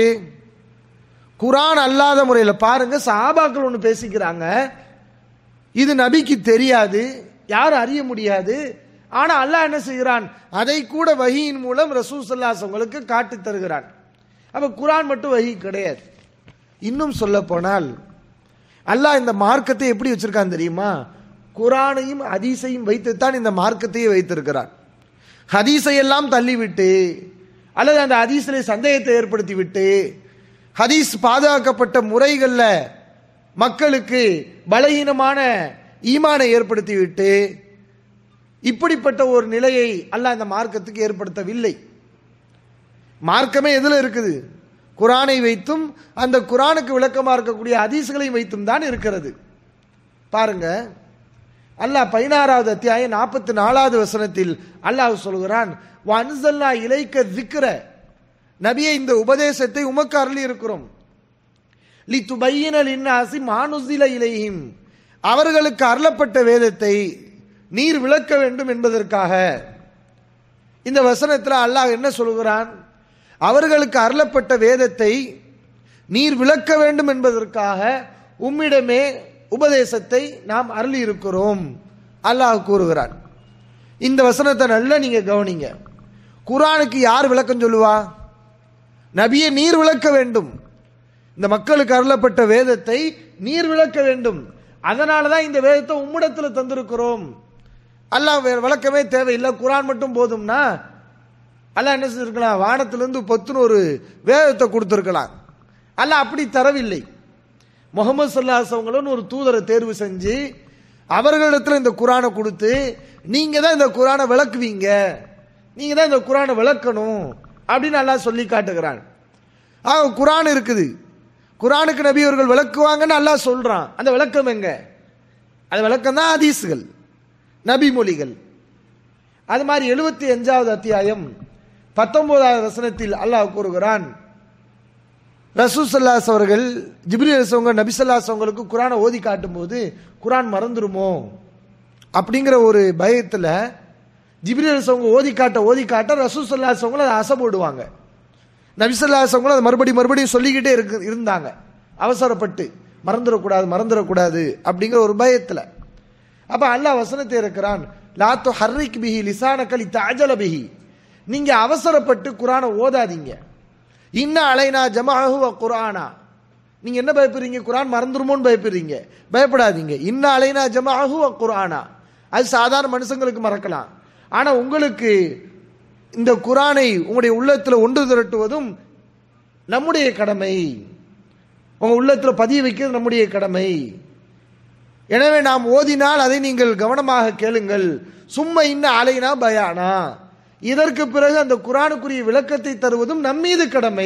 குரான் அல்லாத முறையில் பாருங்க சாபாக்கள் ஒன்று பேசிக்கிறாங்க இது நபிக்கு தெரியாது யாரும் அறிய முடியாது ஆனா அல்லாஹ் என்ன செய்கிறான் அதை கூட வகியின் மூலம் ரசூசல்லாஸ் உங்களுக்கு காட்டி தருகிறான் அப்ப குரான் மட்டும் வகி கிடையாது இன்னும் சொல்ல போனால் அல்லாஹ் இந்த மார்க்கத்தை எப்படி வச்சிருக்கான் தெரியுமா குரானையும் ஹதீஸையும் வைத்துத்தான் இந்த மார்க்கத்தையே வைத்திருக்கிறான் ஹதீஸை எல்லாம் தள்ளிவிட்டு அல்லது அந்த ஹதீஸில் சந்தேகத்தை ஏற்படுத்தி விட்டு ஹதீஸ் பாதுகாக்கப்பட்ட முறைகளில் மக்களுக்கு பலகீனமான ஈமானை ஏற்படுத்தி விட்டு இப்படிப்பட்ட ஒரு நிலையை அல்லாஹ் இந்த மார்க்கத்துக்கு ஏற்படுத்தவில்லை மார்க்கமே எதுல இருக்குது குரானை வைத்தும் அந்த குரானுக்கு விளக்கமா இருக்கக்கூடிய ஹதீஸ்களை வைத்தும் தான் இருக்கிறது பாருங்க அல்லாஹ் பதினாறாவது அத்தியாயம் நாற்பத்தி நாலாவது வசனத்தில் அல்லாஹ் சொல்கிறான் வன்சல்லா இலைக்க திக்கிற நபியை இந்த உபதேசத்தை உமக்கு அருளி இருக்கிறோம் லி துபையினல் இன்னாசி மானுசில இலையும் அவர்களுக்கு அருளப்பட்ட வேதத்தை நீர் விளக்க வேண்டும் என்பதற்காக இந்த வசனத்தில் அல்லாஹ் என்ன சொல்கிறான் அவர்களுக்கு அருளப்பட்ட வேதத்தை நீர் விளக்க வேண்டும் என்பதற்காக உம்மிடமே உபதேசத்தை நாம் அருளி இருக்கிறோம் அல்லாஹ் கூறுகிறான் இந்த வசனத்தை நல்லா நீங்க கவனிங்க குரானுக்கு யார் விளக்கம் சொல்லுவா நபியை நீர் விளக்க வேண்டும் இந்த மக்களுக்கு அருளப்பட்ட வேதத்தை நீர் விளக்க வேண்டும் அதனால தான் இந்த வேதத்தை உம்மிடத்தில் தந்திருக்கிறோம் அல்லாஹ் வேற விளக்கமே தேவையில்லை குரான் மட்டும் போதும்னா அல்லாஹ் என்ன செஞ்சிருக்கலாம் வானத்திலிருந்து பொத்துன்னு ஒரு வேதத்தை கொடுத்துருக்கலாம் அல்லாஹ் அப்படி தரவில்லை முகமது சல்லாஸ் அவங்களும் ஒரு தூதரை தேர்வு செஞ்சு அவர்களிடத்தில் இந்த குரானை கொடுத்து நீங்க தான் இந்த குரானை விளக்குவீங்க நீங்க தான் இந்த குரானை விளக்கணும் அப்படின்னு அல்லாஹ் சொல்லி காட்டுகிறான் ஆக குரான் இருக்குது குரானுக்கு நபி அவர்கள் விளக்குவாங்கன்னு அல்லாஹ் சொல்றான் அந்த விளக்கம் எங்க அது விளக்கம் தான் ஹதீஸ்கள் நபி மொழிகள் அது மாதிரி எழுபத்தி அஞ்சாவது அத்தியாயம் பத்தொன்பதாவது வசனத்தில் அல்லாஹ் கூறுகிறான் ரசூசல்லாஸ் அவர்கள் ஜிப்ரி ரசவங்க நபிசல்லாஸ் அவங்களுக்கு குரானை ஓதி காட்டும்போது குரான் மறந்துருமோ அப்படிங்கிற ஒரு பயத்தில் ஜிப்ரி ரசவங்க ஓதி காட்ட ஓதி காட்ட ரசூசல்லாஸ் அவங்களும் அதை அசைப்படுவாங்க நபிசல்லாஸ் அவங்களும் அதை மறுபடியும் மறுபடியும் சொல்லிக்கிட்டே இருக்கு இருந்தாங்க அவசரப்பட்டு மறந்துடக்கூடாது மறந்துடக்கூடாது அப்படிங்கிற ஒரு பயத்தில் அப்போ அல்லாஹ் வசனத்தை இருக்கிறான் லாத்து ஹர்ரிக் பிஹி லிசான கலி தாஜல பிஹி நீங்க அவசரப்பட்டு குரானை ஓதாதீங்க இன்ன அலைனா ஜமாஹு வ குரானா நீங்க என்ன பயப்படுறீங்க குரான் மறந்துருமோன்னு பயப்படுறீங்க பயப்படாதீங்க இன்ன அலைனா ஜமாஹு வ குரானா அது சாதாரண மனுஷங்களுக்கு மறக்கலாம் ஆனா உங்களுக்கு இந்த குரானை உங்களுடைய உள்ளத்தில் ஒன்று திரட்டுவதும் நம்முடைய கடமை உங்க உள்ளத்தில் பதிய வைக்கிறது நம்முடைய கடமை எனவே நாம் ஓதினால் அதை நீங்கள் கவனமாக கேளுங்கள் சும்மா இன்ன அலைனா பயானா இதற்கு பிறகு அந்த குரானுக்குரிய விளக்கத்தை தருவதும் நம்மீது கடமை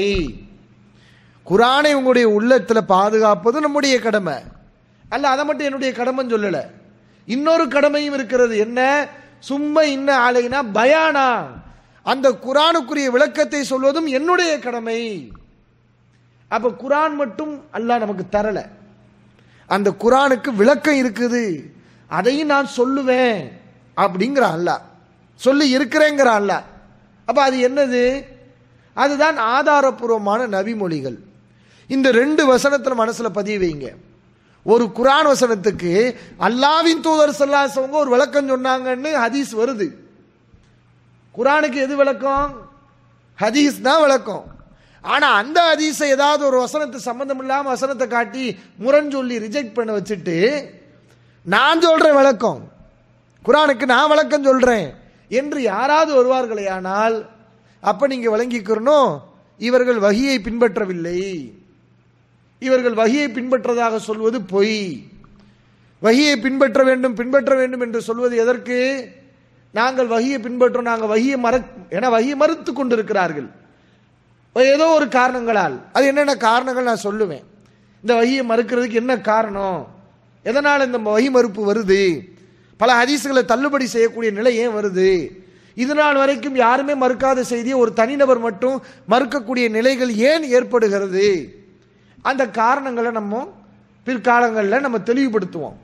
குரானை உங்களுடைய உள்ளத்தில் பாதுகாப்பதும் நம்முடைய கடமை அல்ல அதை மட்டும் என்னுடைய கடமைன்னு சொல்லல இன்னொரு கடமையும் இருக்கிறது என்ன சும்மா இன்ன ஆலைனா பயானா அந்த குரானுக்குரிய விளக்கத்தை சொல்வதும் என்னுடைய கடமை அப்ப குரான் மட்டும் அல்லாஹ் நமக்கு தரல அந்த குரானுக்கு விளக்கம் இருக்குது அதையும் நான் சொல்லுவேன் அப்படிங்கிற அல்லாஹ் சொல்லி இருக்கிறேங்கிற அல்லாஹ் அப்ப அது என்னது அதுதான் ஆதாரபூர்வமான நபிமொழிகள் இந்த ரெண்டு வசனத்துல மனசுல பதிய வைங்க ஒரு குரான் வசனத்துக்கு அல்லாவின் தூதர் சொல்லாசவங்க ஒரு விளக்கம் சொன்னாங்கன்னு ஹதீஸ் வருது குரானுக்கு எது விளக்கம் ஹதீஸ் தான் விளக்கம் ஆனா அந்த ஹதீஸை ஏதாவது ஒரு வசனத்தை சம்பந்தம் இல்லாம வசனத்தை காட்டி முரண் சொல்லி ரிஜெக்ட் பண்ண வச்சுட்டு நான் சொல்றேன் விளக்கம் குரானுக்கு நான் விளக்கம் சொல்றேன் என்று யாராவது வருவார்களே ஆனால் அப்ப நீங்க விளங்கிக்கிறணும் இவர்கள் வகியை பின்பற்றவில்லை இவர்கள் வகியை பின்பற்றதாக சொல்வது பொய் வகியை பின்பற்ற வேண்டும் பின்பற்ற வேண்டும் என்று சொல்வது எதற்கு நாங்கள் வகியை பின்பற்றோம் நாங்கள் வகியை மற என வகியை மறுத்து கொண்டிருக்கிறார்கள் ஏதோ ஒரு காரணங்களால் அது என்னென்ன காரணங்கள் நான் சொல்லுவேன் இந்த வகியை மறுக்கிறதுக்கு என்ன காரணம் எதனால் இந்த வகி மறுப்பு வருது பல ஹதீசுகளை தள்ளுபடி செய்யக்கூடிய நிலை ஏன் வருது இது நாள் வரைக்கும் யாருமே மறுக்காத செய்தியை ஒரு தனிநபர் மட்டும் மறுக்கக்கூடிய நிலைகள் ஏன் ஏற்படுகிறது அந்த காரணங்களை நம்ம பிற்காலங்களில் நம்ம தெளிவுபடுத்துவோம்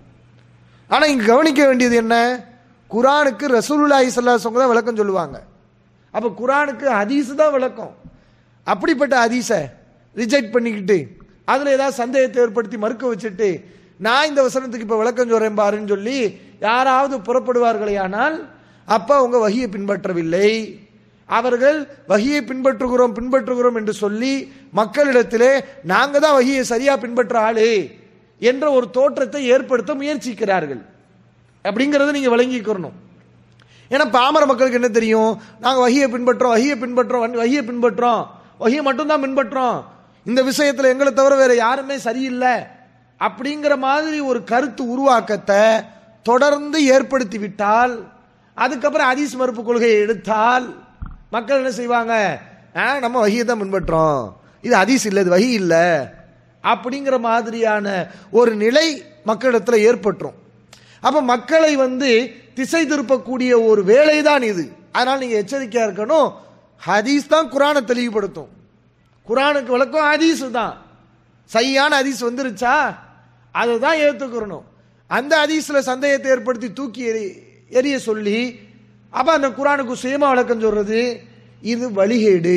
ஆனால் இங்கே கவனிக்க வேண்டியது என்ன குரானுக்கு ரசூலுல்லாஹி ஸல்லல்லாஹு தான் விளக்கம் சொல்லுவாங்க அப்போ குரானுக்கு ஹதீஸ் தான் விளக்கம் அப்படிப்பட்ட ஹதீஸை ரிஜெக்ட் பண்ணிக்கிட்டு அதில் ஏதாவது சந்தேகத்தை ஏற்படுத்தி மறுக்க வச்சுட்டு நான் இந்த வசனத்துக்கு இப்போ விளக்கம் சொல்றேன் பாருன்னு சொல்லி யாராவது புறப்படுவார்களே ஆனால் அப்போ அவங்க வகியை பின்பற்றவில்லை அவர்கள் வகியை பின்பற்றுகிறோம் பின்பற்றுகிறோம் என்று சொல்லி மக்களிடத்திலே நாங்க தான் வகியை சரியா பின்பற்ற ஆளு என்ற ஒரு தோற்றத்தை ஏற்படுத்த முயற்சிக்கிறார்கள் அப்படிங்கறத நீங்க விளங்கிக்கிறணும் ஏன்னா பாமர மக்களுக்கு என்ன தெரியும் நாங்க வகியை பின்பற்றோம் வகியை பின்பற்றோம் வன்- வகியை பின்பற்றோம் வகியை மட்டும்தான் பின்பற்றோம் இந்த விஷயத்துல எங்களை தவிர வேற யாருமே சரியில்லை அப்படிங்கிற மாதிரி ஒரு கருத்து உருவாக்கத்தை தொடர்ந்து ஏற்படுத்தி விட்டால் அதுக்கப்புறம் ஹதீஸ் மறுப்பு கொள்கையை எடுத்தால் மக்கள் என்ன செய்வாங்க ஆ, நம்ம வகியை தான் பின்பற்றோம் இது ஹதீஸ் இல்லை இது வகி இல்லை அப்படிங்கிற மாதிரியான ஒரு நிலை மக்களிடத்துல ஏற்பட்டுரும் அப்ப மக்களை வந்து திசை திருப்பக்கூடிய ஒரு வேலை தான் இது அதனால நீங்க எச்சரிக்கையா இருக்கணும் ஹதீஸ் தான் குரானை தெளிவுபடுத்தும் குரானுக்கு விளக்கம் ஹதீஸ் தான் சரியான ஹதீஸ் வந்துருச்சா அதை தான் ஏற்றுக்கிறணும் அந்த ஹதீஸ்ல சந்தேகத்தை ஏற்படுத்தி தூக்கி எறி எரிய சொல்லி அப்ப அந்த குரானுக்கு சுயமா விளக்கம் சொல்றது இது வழிகேடு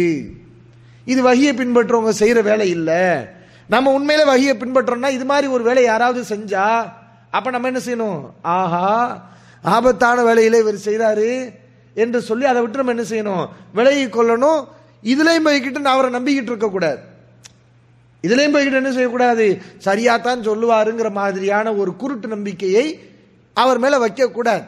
இது வகியை பின்பற்றவங்க செய்யற வேலை இல்லை நம்ம உண்மையில வகியை பின்பற்றோம்னா இது மாதிரி ஒரு வேலை யாராவது செஞ்சா அப்ப நம்ம என்ன செய்யணும் ஆஹா ஆபத்தான வேலையில இவர் செய்றாரு என்று சொல்லி அதை விட்டு நம்ம என்ன செய்யணும் விலகி கொள்ளணும் இதுலயும் போய்கிட்டு நான் அவரை நம்பிக்கிட்டு இருக்க கூடாது இதுலயும் போய்கிட்டு என்ன செய்யக்கூடாது சரியாத்தான் சொல்லுவாருங்கிற மாதிரியான ஒரு குருட்டு நம்பிக்கையை அவர் மேல வைக்க கூடாது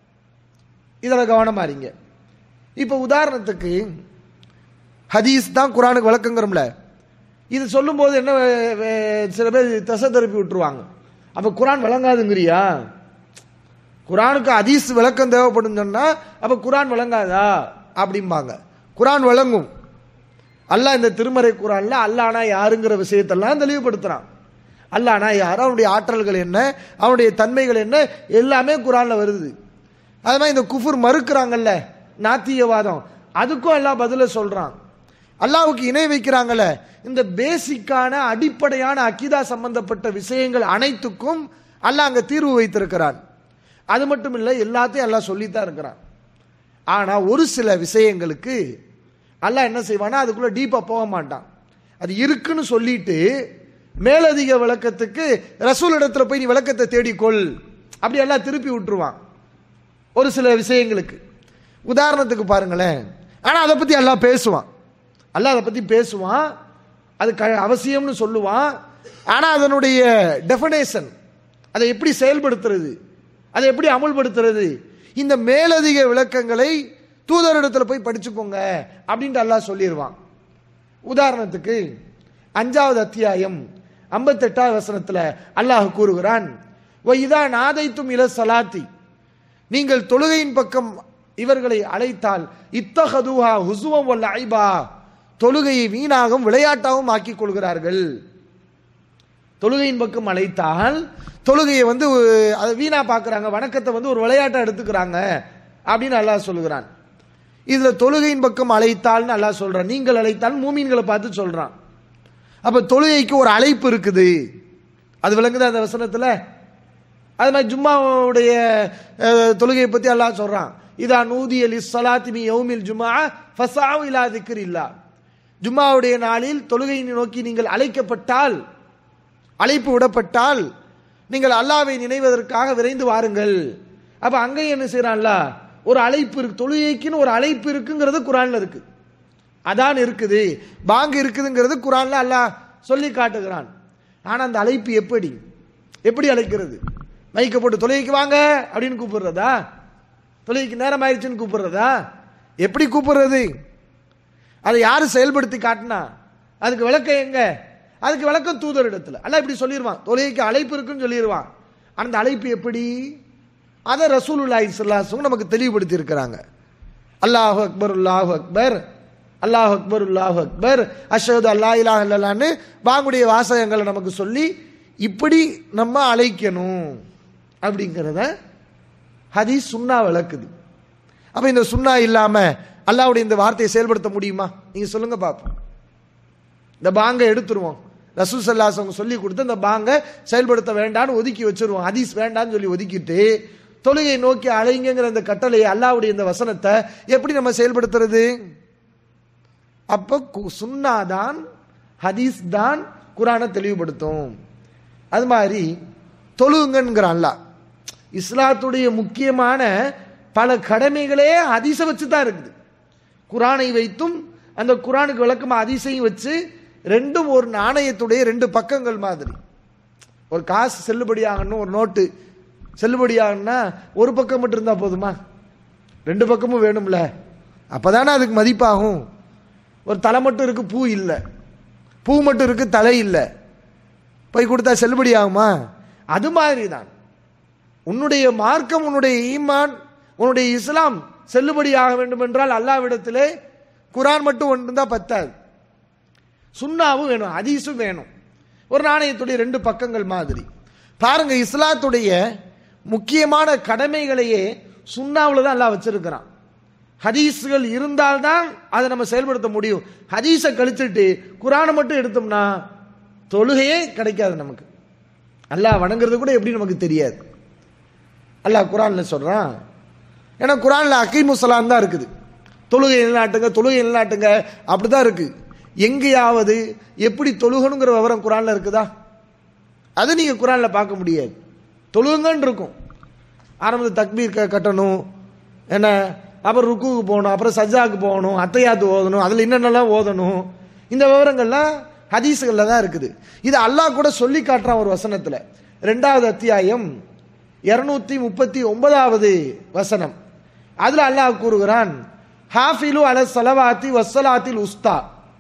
இதில் கவனமா இருங்க இப்போ உதாரணத்துக்கு ஹதீஸ் தான் குரானுக்கு விளக்கங்கிறோம்ல இது சொல்லும்போது என்ன வே- வே- சில பேர் திசை திருப்பி விட்டுருவாங்க அப்ப குரான் விளங்காதுங்கிறியா குரானுக்கு ஹதீஸ் விளக்கம் தேவைப்படும் சொன்னா அப்ப குரான் விளங்காதா அப்படிம்பாங்க குரான் விளங்கும் அல்லாஹ் இந்த திருமறை குரான்ல அல்லானா யாருங்கிற விஷயத்தெல்லாம் தெளிவுபடுத்துறான் அல்லானா யார் அவனுடைய ஆற்றல்கள் என்ன அவனுடைய தன்மைகள் என்ன எல்லாமே குரான்ல வருது அது மாதிரி இந்த குஃபுர் மறுக்கிறாங்கல்ல நாத்தியவாதம் அதுக்கும் அல்லாஹ் பதில சொல்றான் அல்லாஹ்வுக்கு இணை வைக்கிறாங்கல்ல இந்த பேசிக்கான அடிப்படையான அக்கிதா சம்பந்தப்பட்ட விஷயங்கள் அனைத்துக்கும் அல்லாஹ் அங்க தீர்வு வைத்திருக்கிறான் அது மட்டும் இல்லை எல்லாத்தையும் அல்லாஹ் சொல்லித்தான் இருக்கிறான் ஆனா ஒரு சில விஷயங்களுக்கு அல்லாஹ் என்ன செய்வானா அதுக்குள்ள டீப்பா போக மாட்டான் அது இருக்குன்னு சொல்லிட்டு மேலதிக விளக்கத்துக்கு ரசூல் இடத்துல போய் நீ விளக்கத்தை தேடிக்கொள் அப்படி எல்லாம் திருப்பி விட்டுருவான் ஒரு சில விஷயங்களுக்கு உதாரணத்துக்கு பாருங்களேன் ஆனா அதை பத்தி எல்லாம் பேசுவான் அல்லாஹ் அதை பத்தி பேசுவான் அது க அவசியம்னு சொல்லுவான் ஆனா அதனுடைய டெஃபனேஷன் அதை எப்படி செயல்படுத்துறது அதை எப்படி அமுல்படுத்துறது இந்த மேலதிக விளக்கங்களை தூதரிடத்துல போய் படிச்சுக்கோங்க அப்படின்ட்டு அல்லாஹ் சொல்லிடுவான் உதாரணத்துக்கு அஞ்சாவது அத்தியாயம் ஐம்பத்தெட்டாவது வசனத்துல அல்லாஹ் கூறுகிறான் இதா நாதைத்தும் இல சலாத்தி நீங்கள் தொழுகையின் பக்கம் இவர்களை அழைத்தால் இத்தகதுஹா ஹுசுவம் வல்ல ஐபா தொழுகையை வீணாகவும் விளையாட்டாகவும் ஆக்கிக் கொள்கிறார்கள் தொழுகையின் பக்கம் அழைத்தால் தொழுகையை வந்து அஹ், அதை வீணா பார்க்கறாங்க வணக்கத்தை வந்து ஒரு விளையாட்டா எடுத்துக்கிறாங்க அப்படின்னு அல்லாஹ் சொல்லுகிறான் இதுல தொழுகையின் பக்கம் அழைத்தால்னு அல்லாஹ் சொல்றான் நீங்கள் அழைத்தால் மூமீன்களை பார்த்து சொல்றான் அப்ப தொழுகைக்கு ஒரு அழைப்பு இருக்குது அது விளங்குது அந்த வசனத்துல அது மாதிரி ஜும்மாவுடைய அஹ், தொழுகையை பத்தி அல்லாஹ் சொல்றான் இதா நூதி அலி சலாத்தி மி யௌமில் ஜும்மா ஃபசாவு இலா திக்ர் இல்லா ஜும்மாவுடைய நாளில் தொழுகையை நோக்கி நீங்கள் அழைக்கப்பட்டால் அழைப்பு விடப்பட்டால் நீங்கள் அல்லாவை நினைவதற்காக விரைந்து வாருங்கள் அப்ப அங்கே என்ன செய்யறான்ல ஒரு அழைப்பு இருக்கு தொழுகைக்குன்னு ஒரு அழைப்பு இருக்குங்கிறது குரான்ல இருக்கு அதான் இருக்குது பாங்கு இருக்குதுங்கிறது குரான்ல அல்லாஹ் சொல்லி காட்டுகிறான் ஆனா அந்த அழைப்பு எப்படி எப்படி அழைக்கிறது மைக்க போட்டு தொழுகைக்கு வாங்க அப்படின்னு கூப்பிடுறதா தொழுகைக்கு நேரம் ஆயிடுச்சுன்னு கூப்பிடுறதா எப்படி கூப்பிடுறது அதை யாரு செயல்படுத்தி காட்டினா அதுக்கு விளக்கம் எங்க அதுக்கு விளக்கம் தூதர் இடத்துல அல்ல இப்படி சொல்லிடுவான் தொழுகைக்கு அழைப்பு இருக்குன்னு சொல்லிடுவான் அந்த அழைப்பு எப்படி அதை ரசூலுல்லாஹி ஸல்லல்லாஹு நமக்கு தெளிவுபடுத்தி இருக்கிறாங்க அல்லாஹ் அக்பர் அல்லாஹ் அக்பர் அல்லாஹ் அக்பர் அல்லாஹ் அக்பர் அஷ்ஹது அல்லா இலாஹ இல்லல்லான்னு வாங்குடைய வாசகங்களை நமக்கு சொல்லி இப்படி நம்ம அழைக்கணும் அப்படிங்கிறத ஹதீஸ் சுன்னா விளக்குது அப்ப இந்த சுன்னா இல்லாம அல்லாஹ்வுடைய இந்த வார்த்தையை செயல்படுத்த முடியுமா நீங்க சொல்லுங்க பாப்போம் இந்த பாங்கை எடுத்துருவோம் ரசூல் சல்லாஸ் அவங்க சொல்லி கொடுத்து இந்த பாங்கை செயல்படுத்த வேண்டாம்னு ஒதுக்கி வச்சிருவோம் ஹதீஸ் வேண்டாம்னு சொல்லி ஒதுக்கிட்டு தொழுகை நோக்கி அலைங்கிற இந்த கட்டளையை அல்லாஹ்வுடைய இந்த வசனத்தை எப்படி நம்ம செயல்படுத்துறது அப்ப கு- சுன்னா தான் ஹதீஸ் தான் குரானை தெளிவுபடுத்தும் அது மாதிரி தொழுங்கன்கிற அல்லாஹ் இஸ்லாத்துடைய முக்கியமான பல கடமைகளே ஹதீஸை வச்சு தான் இருக்குது குரானை வைத்தும் அந்த குரானுக்கு விளக்கமா ஹதீஸையும் வச்சு ரெண்டும் ஒரு நாணயத்துடைய ரெண்டு பக்கங்கள் மாதிரி ஒரு காசு செல்லுபடியாகணும் ஒரு நோட்டு செல்லுபடியாகணும்னா ஒரு பக்கம் மட்டும் இருந்தா போதுமா ரெண்டு பக்கமும் வேணும்ல அப்பதானே அதுக்கு மதிப்பாகும் ஒரு தலை மட்டும் இருக்கு பூ இல்லை பூ மட்டும் இருக்கு தலை இல்லை போய் கொடுத்தா செல்லுபடி ஆகுமா அது மாதிரி தான் உன்னுடைய மார்க்கம் உன்னுடைய ஈமான் உன்னுடைய இஸ்லாம் செல்லுபடி ஆக வேண்டும் என்றால் அல்லாவிடத்திலே குரான் மட்டும் ஒன்று தான் பத்தாது சுண்ணாவும் வேணும் ஹதீஸும் வேணும் ஒரு நாணயத்துடைய ரெண்டு பக்கங்கள் மாதிரி பாருங்க இஸ்லாத்துடைய முக்கியமான கடமைகளையே சுண்ணாவில் தான் அல்லாஹ் வச்சிருக்கிறான் ஹதீஸ்கள் இருந்தால்தான் அதை நம்ம செயல்படுத்த முடியும் ஹதீஸை கழிச்சிட்டு குரானை மட்டும் எடுத்தோம்னா தொழுகையே கிடைக்காது நமக்கு அல்லாஹ் வணங்குறது கூட எப்படி நமக்கு தெரியாது அல்லாஹ் குரான்ல சொல்றான் ஏன்னா குரான்ல அக்கீமுசலான் தான் இருக்குது தொழுகை நிலநாட்டுங்க தொழுகை நிலநாட்டுங்க அப்படிதான் இருக்கு எங்கேயாவது எப்படி தொழுகணுங்கிற விவரம் குரான்ல இருக்குதா அது நீங்க குரான்ல பார்க்க முடியாது தொழுகங்கன்னு இருக்கும் ஆரம்பத்தில் தக்பீர் க- கட்டணும் என்ன அப்புறம் ருக்குவுக்கு போகணும் அப்புறம் சஜ்ஜாக்கு போகணும் அத்தையாத்து ஓதணும் அதில் என்னென்னலாம் ஓதணும் இந்த விவரங்கள்லாம் ஹதீஸுகளில் தான் இருக்குது இது அல்லாஹ் கூட சொல்லி காட்டுறான் ஒரு வசனத்தில் ரெண்டாவது அத்தியாயம் இருநூத்தி முப்பத்தி ஒன்பதாவது வசனம் அதுல அல்லாஹ் கூறுகிறான் ஹாஃபிலு அல சலவாத்தி வசலாத்தில் உஸ்தா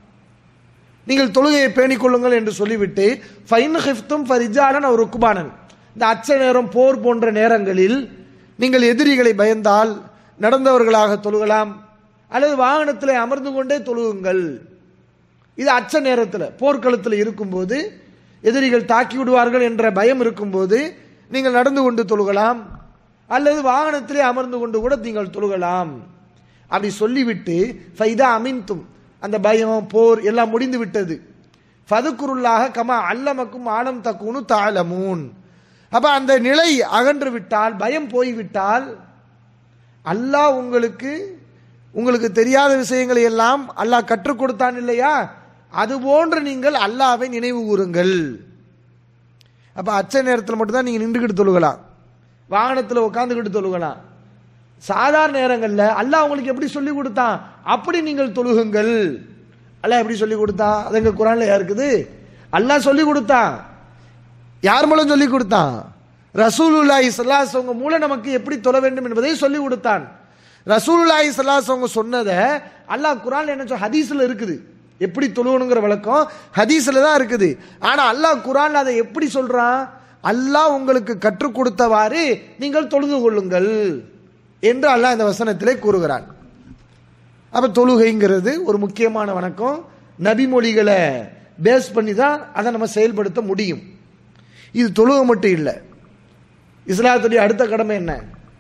நீங்கள் தொழுகையை பேணிக் கொள்ளுங்கள் என்று சொல்லிவிட்டு ஃபைன் ஹிஃப்தும் ஃபரிஜாலன் ஒரு ருக்குபானன் இந்த அச்ச நேரம் போர் போன்ற நேரங்களில் நீங்கள் எதிரிகளை பயந்தால் நடந்தவர்களாக தொழுகலாம் அல்லது வாகனத்தில் அமர்ந்து கொண்டே தொழுகுங்கள் இது அச்ச நேரத்தில் போர்க்களத்தில் இருக்கும்போது எதிரிகள் தாக்கி விடுவார்கள் என்ற பயம் இருக்கும்போது நீங்கள் நடந்து கொண்டு தொழுகலாம் அல்லது வாகனத்திலே அமர்ந்து கொண்டு கூட நீங்கள் தொழுகலாம் அப்படி சொல்லிவிட்டு ஃபைதா அமின்தும் அந்த பயம் போர் எல்லாம் முடிந்து விட்டது ஃபதுக்குருல்லாக கமா அல்லமக்கும் ஆலம் தக்குனு தாளமூன் அப்ப அந்த நிலை அகன்று விட்டால் பயம் போய்விட்டால் அல்லாஹ் உங்களுக்கு உங்களுக்கு தெரியாத விஷயங்களை எல்லாம் அல்லாஹ் கற்றுக் கொடுத்தான் இல்லையா அது போன்று நீங்கள் அல்லாவை நினைவு கூறுங்கள் அப்ப அச்ச நேரத்தில் மட்டும்தான் நீங்க நின்றுக்கிட்டு தொழுகலாம் வாகனத்தில் உட்காந்துக்கிட்டு தொழுகலாம் சாதாரண நேரங்களில் அல்லாஹ் உங்களுக்கு எப்படி சொல்லி கொடுத்தான் அப்படி நீங்கள் தொழுகுங்கள் அல்லாஹ் எப்படி சொல்லி கொடுத்தான் அது எங்க குரான்ல இருக்குது அல்லாஹ் சொல்லி கொடுத்தான் யார் மூலம் சொல்லி கொடுத்தான் ரசூலுல்லாஹி ஸல்லல்லாஹு அவங்க மூலம் நமக்கு எப்படி தொழ வேண்டும் என்பதை சொல்லி கொடுத்தான் ரசூலுல்லாஹி ஸல்லல்லாஹு அவங்க சொன்னதை அல்லாஹ் குரான்ல என்ன சொல் ஹதீஸ்ல இருக்குது எப்படி தொழுவணுங்கிற விளக்கம் ஹதீஸ்ல தான் இருக்குது ஆனா அல்லாஹ் குரான்ல அதை எப்படி சொல்றான் அல்லாஹ் உங்களுக்கு கற்றுக் கொடுத்தவாறு நீங்கள் தொழுது கொள்ளுங்கள் என்று அல்லாஹ் இந்த வசனத்திலே கூறுகிறான் அப்ப தொழுகைங்கிறது ஒரு முக்கியமான வணக்கம் நபிமொழிகளை பேஸ் பண்ணி தான் அதை நம்ம செயல்படுத்த முடியும் இது தொழுகை மட்டும் இல்லை இஸ்லாத்துடைய அடுத்த கடமை என்ன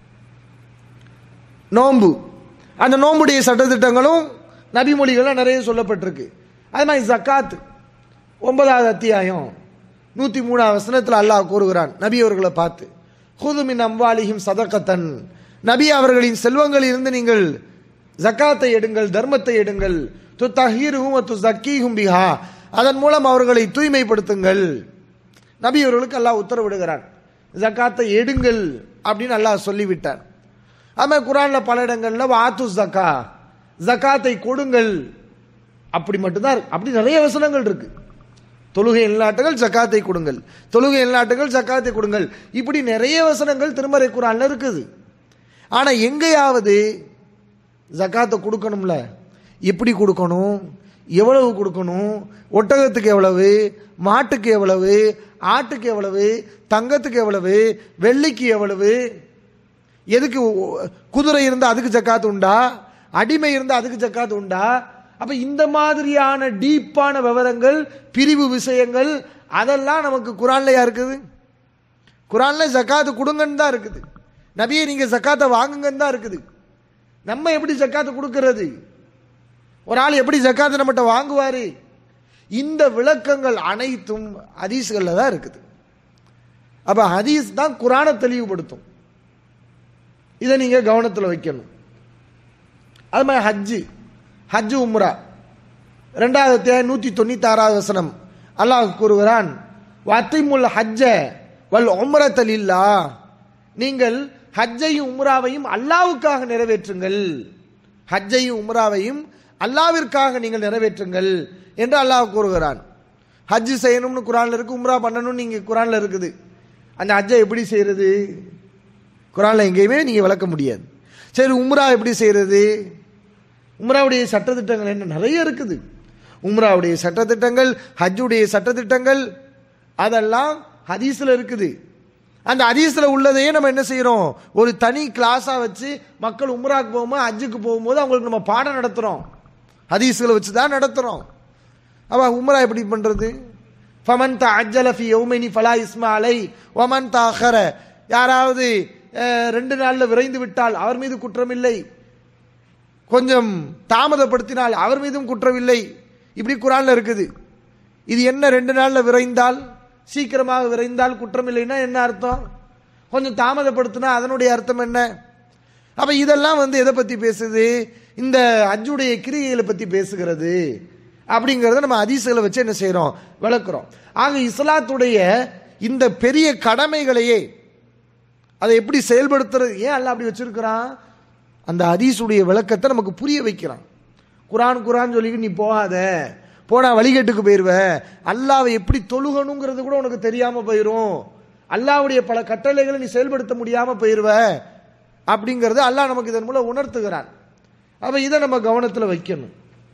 நோன்பு அந்த நோன்புடைய சட்டத்திட்டங்களும் நபிமொழிகள்லாம் நிறைய சொல்லப்பட்டிருக்கு அது மாதிரி ஜக்காத் ஒன்பதாவது அத்தியாயம் நூற்றி மூணாவது வசனத்தில் அல்லாஹ் கூறுகிறான் நபி அவர்களை பார்த்து ஹுதுமின் அம்வாலிஹிம் சதக்கத்தன் நபி அவர்களின் செல்வங்களில் இருந்து நீங்கள் ஜக்காத்தை எடுங்கள் தர்மத்தை எடுங்கள் து தஹீருஹும் து ஜக்கீஹும் பிஹா அதன் மூலம் அவர்களை தூய்மைப்படுத்துங்கள் நபி அவர்களுக்கு அல்லாஹ் உத்தரவிடுகிறான் ஜக்காத்தை எடுங்கள் அப்படின்னு அல்லாஹ் சொல்லிவிட்டான் ஆமாம் குரான்ல பல இடங்கள்ல வாத்து ஜக்கா ஜக்காத்தை கொடுங்கள் அப்படி மட்டும்தான் இருக்கு அப்படி நிறைய வசனங்கள் இருக்கு தொழுகை இல்லாட்டுகள் ஜக்காத்தை கொடுங்கள் தொழுகை இல்லாட்டுகள் ஜக்காத்தை கொடுங்கள் இப்படி நிறைய வசனங்கள் திருமறை குரான்ல இருக்குது ஆனா எங்கேயாவது ஜக்காத்தை கொடுக்கணும்ல எப்படி கொடுக்கணும் எவ்வளவு கொடுக்கணும் ஒட்டகத்துக்கு எவ்வளவு மாட்டுக்கு எவ்வளவு ஆட்டுக்கு எவ்வளவு தங்கத்துக்கு எவ்வளவு வெள்ளிக்கு எவ்வளவு எதுக்கு ஒ- குதிரை இருந்தா அதுக்கு ஜக்காத்து உண்டா அடிமை இருந்தா அதுக்கு ஜக்காத்து உண்டா அப்ப இந்த மாதிரியான டீப்பான விவரங்கள் பிரிவு விஷயங்கள் அதெல்லாம் நமக்கு குரான்லயா இருக்குது குரான்ல ஜக்காத்து கொடுங்கன்னு தான் இருக்குது நபியை நீங்க ஜக்காத்தை வாங்குங்கன்னு தான் இருக்குது நம்ம எப்படி ஜக்காத்தை கொடுக்கிறது ஒரு ஆள் எப்படி ஜக்காத்தை நம்மகிட்ட வாங்குவாரு இந்த விளக்கங்கள் அனைத்தும் ஹதீஸ்கள்ல தான் இருக்குது அப்ப ஹதீஸ் தான் குரானை தெளிவுபடுத்தும் இதை நீங்க கவனத்தில் வைக்கணும் அது மாதிரி ஹஜ்ஜு ஹஜ்ஜு உம்ரா ரெண்டாவது அத்தியாயம் நூற்றி தொண்ணூத்தாறாவது வசனம் அல்லாஹ் கூறுகிறான் வத்திமுல் ஹஜ்ஜ வல் உம்ரத்தல் இல்லா நீங்கள் ஹஜ்ஜையும் உம்ராவையும் அல்லாவுக்காக நிறைவேற்றுங்கள் ஹஜ்ஜையும் உம்ராவையும் அல்லாவிற்காக நீங்கள் நிறைவேற்றுங்கள் என்று அல்லாஹ் கூறுகிறான் ஹஜ் செய்யணும்னு குரான்ல இருக்கு உம்ரா பண்ணணும்னு நீங்க குரான்ல இருக்குது அந்த ஹஜ்ஜை எப்படி செய்யறது குரான்ல எங்கேயுமே நீங்க விளக்க முடியாது சரி உம்ரா எப்படி செய்யறது உம்ராவுடைய சட்டத்திட்டங்கள் என்ன நிறைய இருக்குது உம்ராவுடைய சட்டத்திட்டங்கள் ஹஜ்ஜுடைய சட்டத்திட்டங்கள் அதெல்லாம் ஹதீஸ்ல இருக்குது அந்த ஹதீஸ்ல உள்ளதையே நம்ம என்ன செய்யறோம் ஒரு தனி கிளாஸா வச்சு மக்கள் உம்ராக்கு போகும்போது ஹஜ்ஜுக்கு போகும்போது அவங்களுக்கு நம்ம பாடம் நடத்துறோம் ஹதீஸ்களை வச்சு தான் நடத்துறோம் அவ உம்ரா எப்படி பண்றது ஃபமன் தா அஜ்ஜல ஃபி யௌமைனி ஃபலா இஸ்மா அலை ஒமன் தாஹர யாராவது அஹ், ரெண்டு நாள்ல விரைந்து விட்டால் அவர் மீது குற்றமில்லை கொஞ்சம் தாமதப்படுத்தினால் அவர் மீதும் குற்றமில்லை இப்படி குரான்ல இருக்குது இது என்ன ரெண்டு நாள்ல விரைந்தால் சீக்கிரமாக விரைந்தால் குற்றமில்லைன்னா என்ன அர்த்தம் கொஞ்சம் தாமதப்படுத்தினா அதனுடைய அர்த்தம் என்ன அப்ப இதெல்லாம் வந்து எதை பத்தி பேசுது இந்த அஜுடைய கிரியைகளை பத்தி பேசுகிறது அப்படிங்கறத நம்ம அதிசயங்களை வச்சு என்ன செய்றோம் விளக்குறோம் ஆக இஸ்லாத்துடைய இந்த பெரிய கடமைகளையே அதை எப்படி செயல்படுத்துறது ஏன் அல்லாஹ் அப்படி வச்சிருக்கிறான் அந்த ஹதீஸுடைய விளக்கத்தை நமக்கு புரிய வைக்கிறான் குரான் குரான் சொல்லிட்டு நீ போகாத போனா வழிகேட்டுக்கு போயிருவ அல்லாவை எப்படி தொழுகணுங்கிறது கூட உனக்கு தெரியாம போயிரும் அல்லாவுடைய பல கட்டளைகளை நீ செயல்படுத்த முடியாம போயிருவ அப்படிங்கறது அல்லாஹ் நமக்கு இதன் மூலம் உணர்த்துகிறான் அப்ப இதை நம்ம கவனத்துல வைக்கணும்